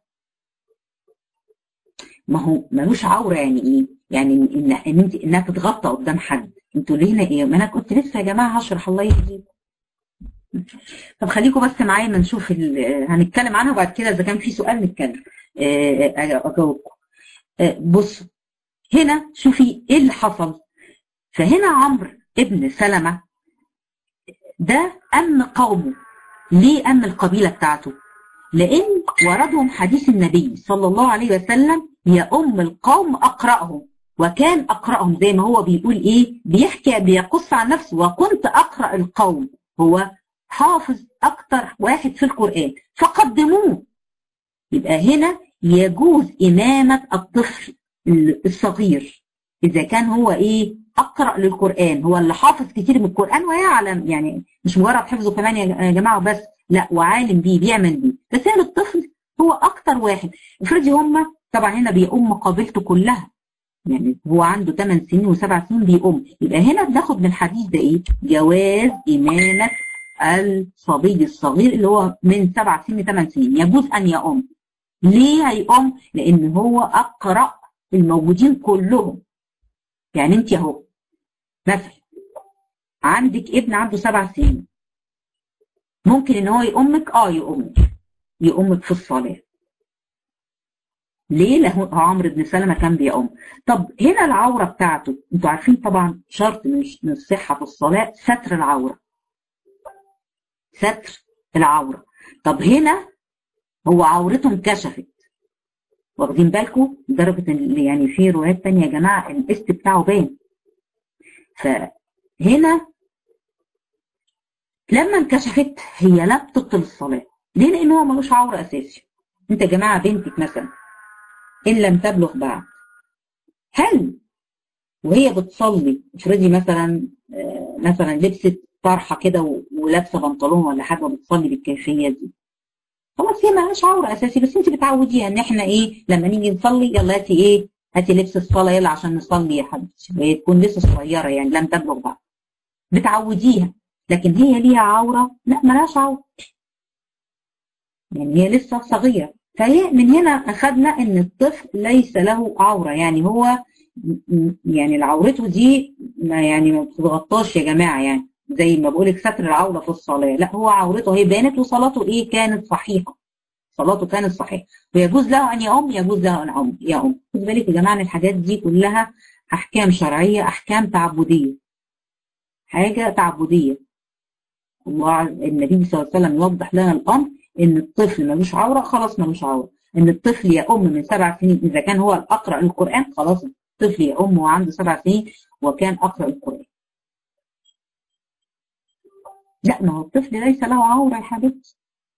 ما هو ملوش عورة يعني إيه؟ يعني إن إن أنت إنها تتغطى قدام حد أنتوا لينا إيه؟ ما أنا كنت لسه يا جماعة هشرح الله يهديكم طب خليكم بس معايا ما نشوف هنتكلم عنها وبعد كده اذا كان في سؤال نتكلم اجاوبكم بصوا هنا شوفي ايه اللي حصل فهنا عمرو ابن سلمة ده أم قومه ليه أم القبيلة بتاعته لأن وردهم حديث النبي صلى الله عليه وسلم يا أم القوم أقرأهم وكان أقرأهم زي ما هو بيقول إيه بيحكي بيقص عن نفسه وكنت أقرأ القوم هو حافظ أكتر واحد في القرآن فقدموه يبقى هنا يجوز إمامة الطفل الصغير إذا كان هو إيه أقرأ للقرآن هو اللي حافظ كتير من القرآن ويعلم يعني مش مجرد حفظه كمان يا جماعة بس لا وعالم بيه بيعمل بيه بس هنا الطفل هو أكتر واحد افرضي هم طبعا هنا بيقوم قبيلته كلها يعني هو عنده 8 سنين و7 سنين بيقوم يبقى هنا بناخد من الحديث ده ايه جواز إمامة الصبي الصغير اللي هو من سبع سنين لثمان سنين يجوز ان يقوم ليه هيقوم لان هو اقرا الموجودين كلهم يعني انت اهو مثلا عندك ابن عنده سبع سنين ممكن ان هو يقومك اه يقومك يقومك في الصلاه ليه له عمرو بن سلمة كان بيقوم طب هنا العورة بتاعته انتوا عارفين طبعا شرط من الصحة في الصلاة ستر العورة ستر العورة طب هنا هو عورته انكشفت واخدين بالكم لدرجة يعني في روايات تانية يا جماعة القسط بتاعه بان فهنا لما انكشفت هي لا بتبطل الصلاة ليه لان هو ملوش عورة اساسي انت يا جماعة بنتك مثلا ان لم تبلغ بعد هل وهي بتصلي افرضي مثلا مثلا لبست طرحه كده ولابسه بنطلون ولا حاجه بتصلي بالكيفيه دي خلاص هي مالهاش عوره اساسي بس انت بتعوديها ان احنا ايه لما نيجي نصلي يلا هاتي ايه هاتي لبس الصلاه يلا عشان نصلي يا حبيبتي وهي تكون لسه صغيره يعني لم تبلغ بعد بتعوديها لكن هي ليها عوره لا مالهاش عوره يعني هي لسه صغيره فهي من هنا اخذنا ان الطفل ليس له عوره يعني هو يعني عورته دي ما يعني ما بتتغطاش يا جماعه يعني زي ما بقولك ستر العوره في الصلاه لا هو عورته هي بانت وصلاته ايه كانت صحيحه صلاته كانت صحيحه ويجوز له ان يؤم يجوز له ان يؤم يؤم خد بالك يا جماعه الحاجات دي كلها احكام شرعيه احكام تعبديه حاجه تعبديه الله النبي صلى الله عليه وسلم يوضح لنا الامر ان الطفل ملوش عوره خلاص ملوش عوره ان الطفل يؤم من سبع سنين اذا كان هو الاقرا القران خلاص الطفل يؤم وعنده سبع سنين وكان اقرا القران لا ما هو الطفل ليس له عوره يا حبيبتي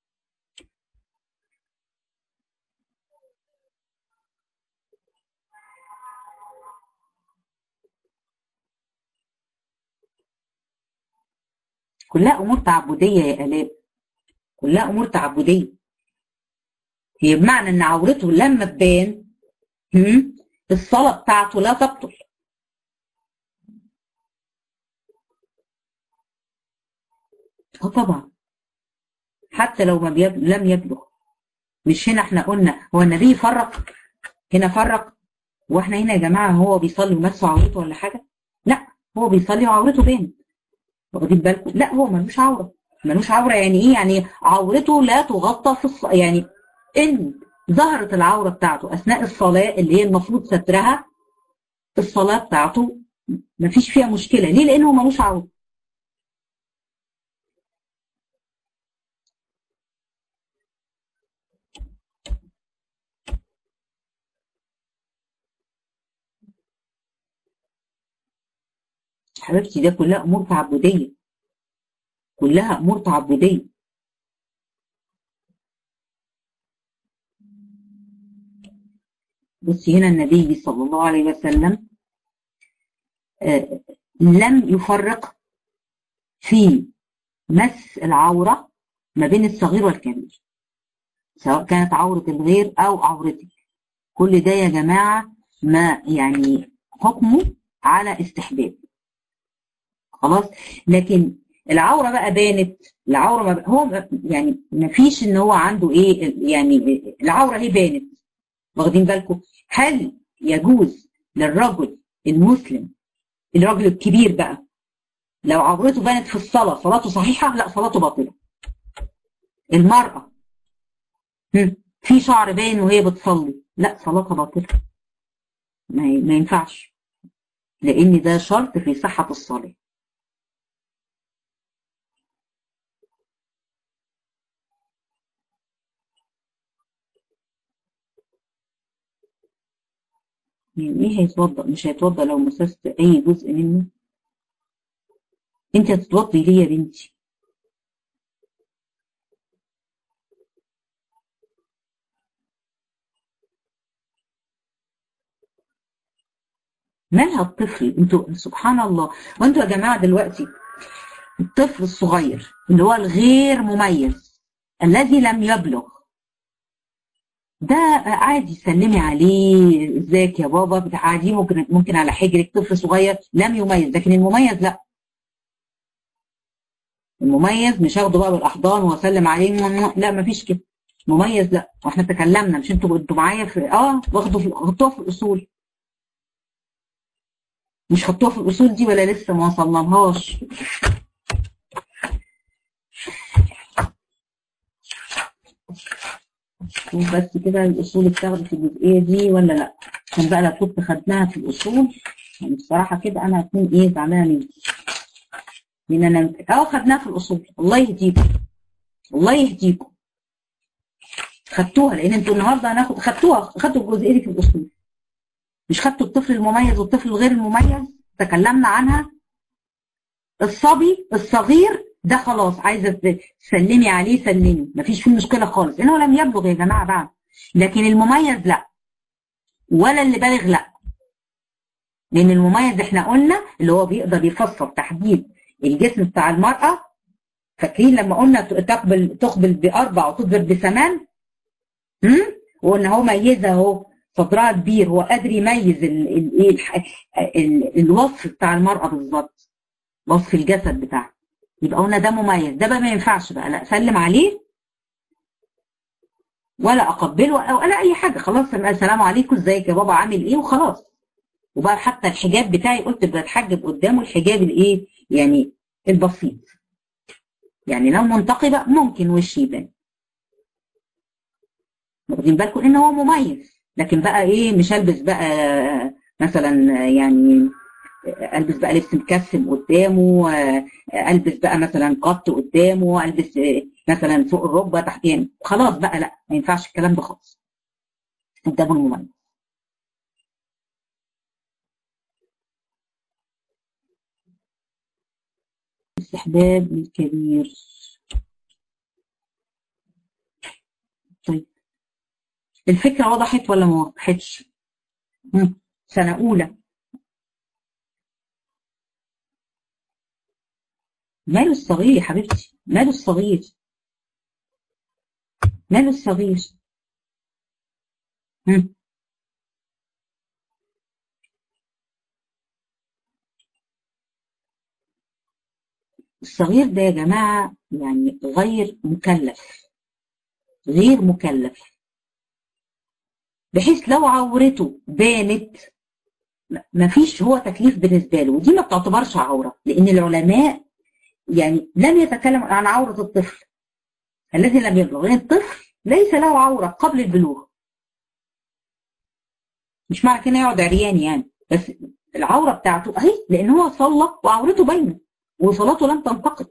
كلها امور تعبديه يا الاء كلها امور تعبديه هي بمعنى ان عورته لما تبان الصلاه بتاعته لا تبطل اه طبعا حتى لو ما بيب... لم يبلغ مش هنا احنا قلنا هو النبي فرق هنا فرق واحنا هنا يا جماعه هو بيصلي ومسه عورته ولا حاجه لا هو بيصلي وعورته بانت واخدين بالكم لا هو ملوش عوره ملوش عوره يعني ايه يعني عورته لا تغطى في الص... يعني ان ظهرت العوره بتاعته اثناء الصلاه اللي هي المفروض سترها الصلاه بتاعته مفيش فيها مشكله ليه لانه ملوش عوره حبيبتي ده كلها امور تعبديه كلها امور تعبديه بصي هنا النبي صلى الله عليه وسلم آه لم يفرق في مس العوره ما بين الصغير والكبير سواء كانت عوره الغير او عورتك كل ده يا جماعه ما يعني حكمه على استحباب خلاص لكن العوره بقى بانت العوره ما بقى هو يعني ما فيش ان هو عنده ايه يعني العوره هي بانت واخدين بالكم هل يجوز للرجل المسلم الراجل الكبير بقى لو عورته بانت في الصلاه صلاته صحيحه لا صلاته باطله المراه في شعر باين وهي بتصلي لا صلاتها باطله ما ينفعش لان ده شرط في صحه الصلاه يعني ايه هيتوضا مش هيتوضا لو مسست اي جزء منه انت هتتوضي ليه يا بنتي مالها الطفل انتوا سبحان الله وانتوا يا جماعه دلوقتي الطفل الصغير اللي هو الغير مميز الذي لم يبلغ ده عادي سلمي عليه ازيك يا بابا ده عادي ممكن ممكن على حجرك طفل صغير لم يميز لكن المميز لا المميز مش هاخده بقى بالاحضان واسلم عليه لا مفيش كده مميز لا واحنا تكلمنا مش انتوا انتوا معايا في اه واخدوا في حطوها في الاصول مش حطوها في الاصول دي ولا لسه ما وصلناهاش شوف بس كده الاصول اتاخدت في الجزئيه دي ولا لا عشان بقى لو كنت خدناها في الاصول يعني بصراحه كده انا هكون ايه زعلانه منك لان انا اه خدناها في الاصول الله يهديكم الله يهديكم خدتوها لان انتوا النهارده هناخد خدتوها خدتوا الجزئيه دي في الاصول مش خدتوا الطفل المميز والطفل الغير المميز تكلمنا عنها الصبي الصغير ده خلاص عايزه تسلمي عليه سلمي مفيش فيه مشكله خالص لانه لم يبلغ يا جماعه بعد لكن المميز لا ولا اللي بالغ لا لان المميز احنا قلنا اللي هو بيقدر يفسر تحديد الجسم بتاع المراه فاكرين لما قلنا تقبل تقبل باربع وتدبر بثمان امم وقلنا هو ميزه اهو صدرها كبير هو قادر يميز ال ال ال الوصف بتاع المراه بالظبط وصف الجسد بتاعها يبقى قلنا ده مميز ده بقى ما ينفعش بقى لا سلم عليه ولا اقبله ولا اي حاجه خلاص السلام عليكم ازيك يا بابا عامل ايه وخلاص وبقى حتى الحجاب بتاعي قلت بتحجب قدامه الحجاب الايه يعني البسيط يعني لو منتقبه ممكن وشي يبان واخدين بالكم ان هو مميز لكن بقى ايه مش البس بقى مثلا يعني البس بقى لبس مكسم قدامه البس بقى مثلا قط قدامه البس مثلا فوق الركبه تحت يعني خلاص بقى لا ما ينفعش الكلام ده خالص قدام المميز استحباب الكبير طيب الفكرة وضحت ولا ما وضحتش؟ سنة أولى ماله الصغير يا حبيبتي ماله الصغير ماله الصغير مم. الصغير ده يا جماعة يعني غير مكلف غير مكلف بحيث لو عورته بانت مفيش هو تكليف بالنسبة له ودي ما بتعتبرش عورة لأن العلماء يعني لم يتكلم عن عورة الطفل الذي لم يبلغ لأن الطفل ليس له عورة قبل البلوغ مش معنى كده يقعد عريان يعني بس العورة بتاعته أهي لأن هو صلى وعورته باينة وصلاته لم تنتقد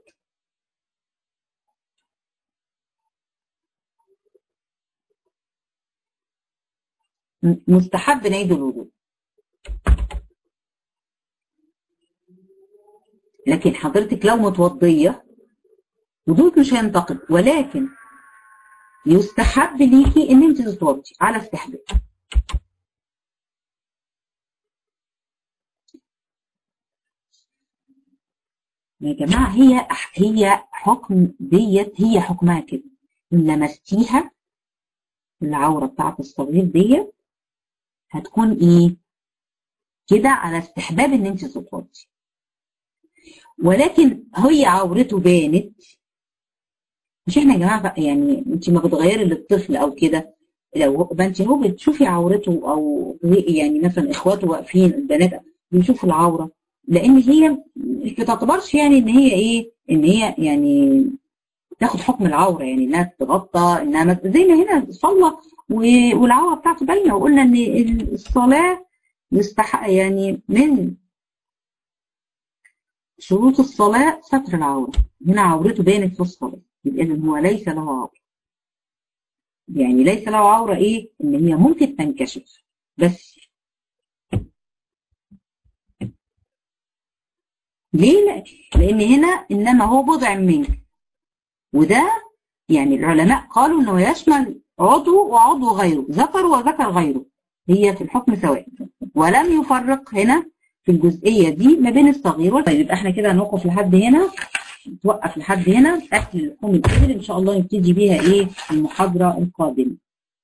مستحب نعيد الوضوء لكن حضرتك لو متوضية وضوءك مش هينتقد ولكن يستحب ليكي ان انت تتوضي على استحباب يا جماعة هي هي حكم ديت هي حكمها كده إن لمستيها العورة بتاعت الصغير ديت هتكون إيه؟ كده على استحباب إن أنت تتوضي ولكن هي عورته بانت مش احنا يا جماعه بقى يعني انت ما بتغيري للطفل او كده لو ما انت هو بتشوفي عورته او يعني مثلا اخواته واقفين البنات بيشوفوا العوره لان هي مش بتعتبرش يعني ان هي ايه ان هي يعني تاخد حكم العوره يعني انها تتغطى انها زي ما هنا صلى والعوره بتاعته باينه وقلنا ان الصلاه يستحق يعني من شروط الصلاه ستر العوره هنا عورته بانت في الصلاه يبقى اذا هو ليس له عوره يعني ليس له عوره ايه ان هي ممكن تنكشف بس ليه؟ لا. لأن هنا إنما هو بضع منك وده يعني العلماء قالوا إنه يشمل عضو وعضو غيره ذكر وذكر غيره هي في الحكم سواء ولم يفرق هنا في الجزئية دي ما بين الصغير والكبير يبقى احنا كده هنوقف لحد هنا نتوقف لحد هنا أكل لحوم الإبل إن شاء الله نبتدي بيها إيه المحاضرة القادمة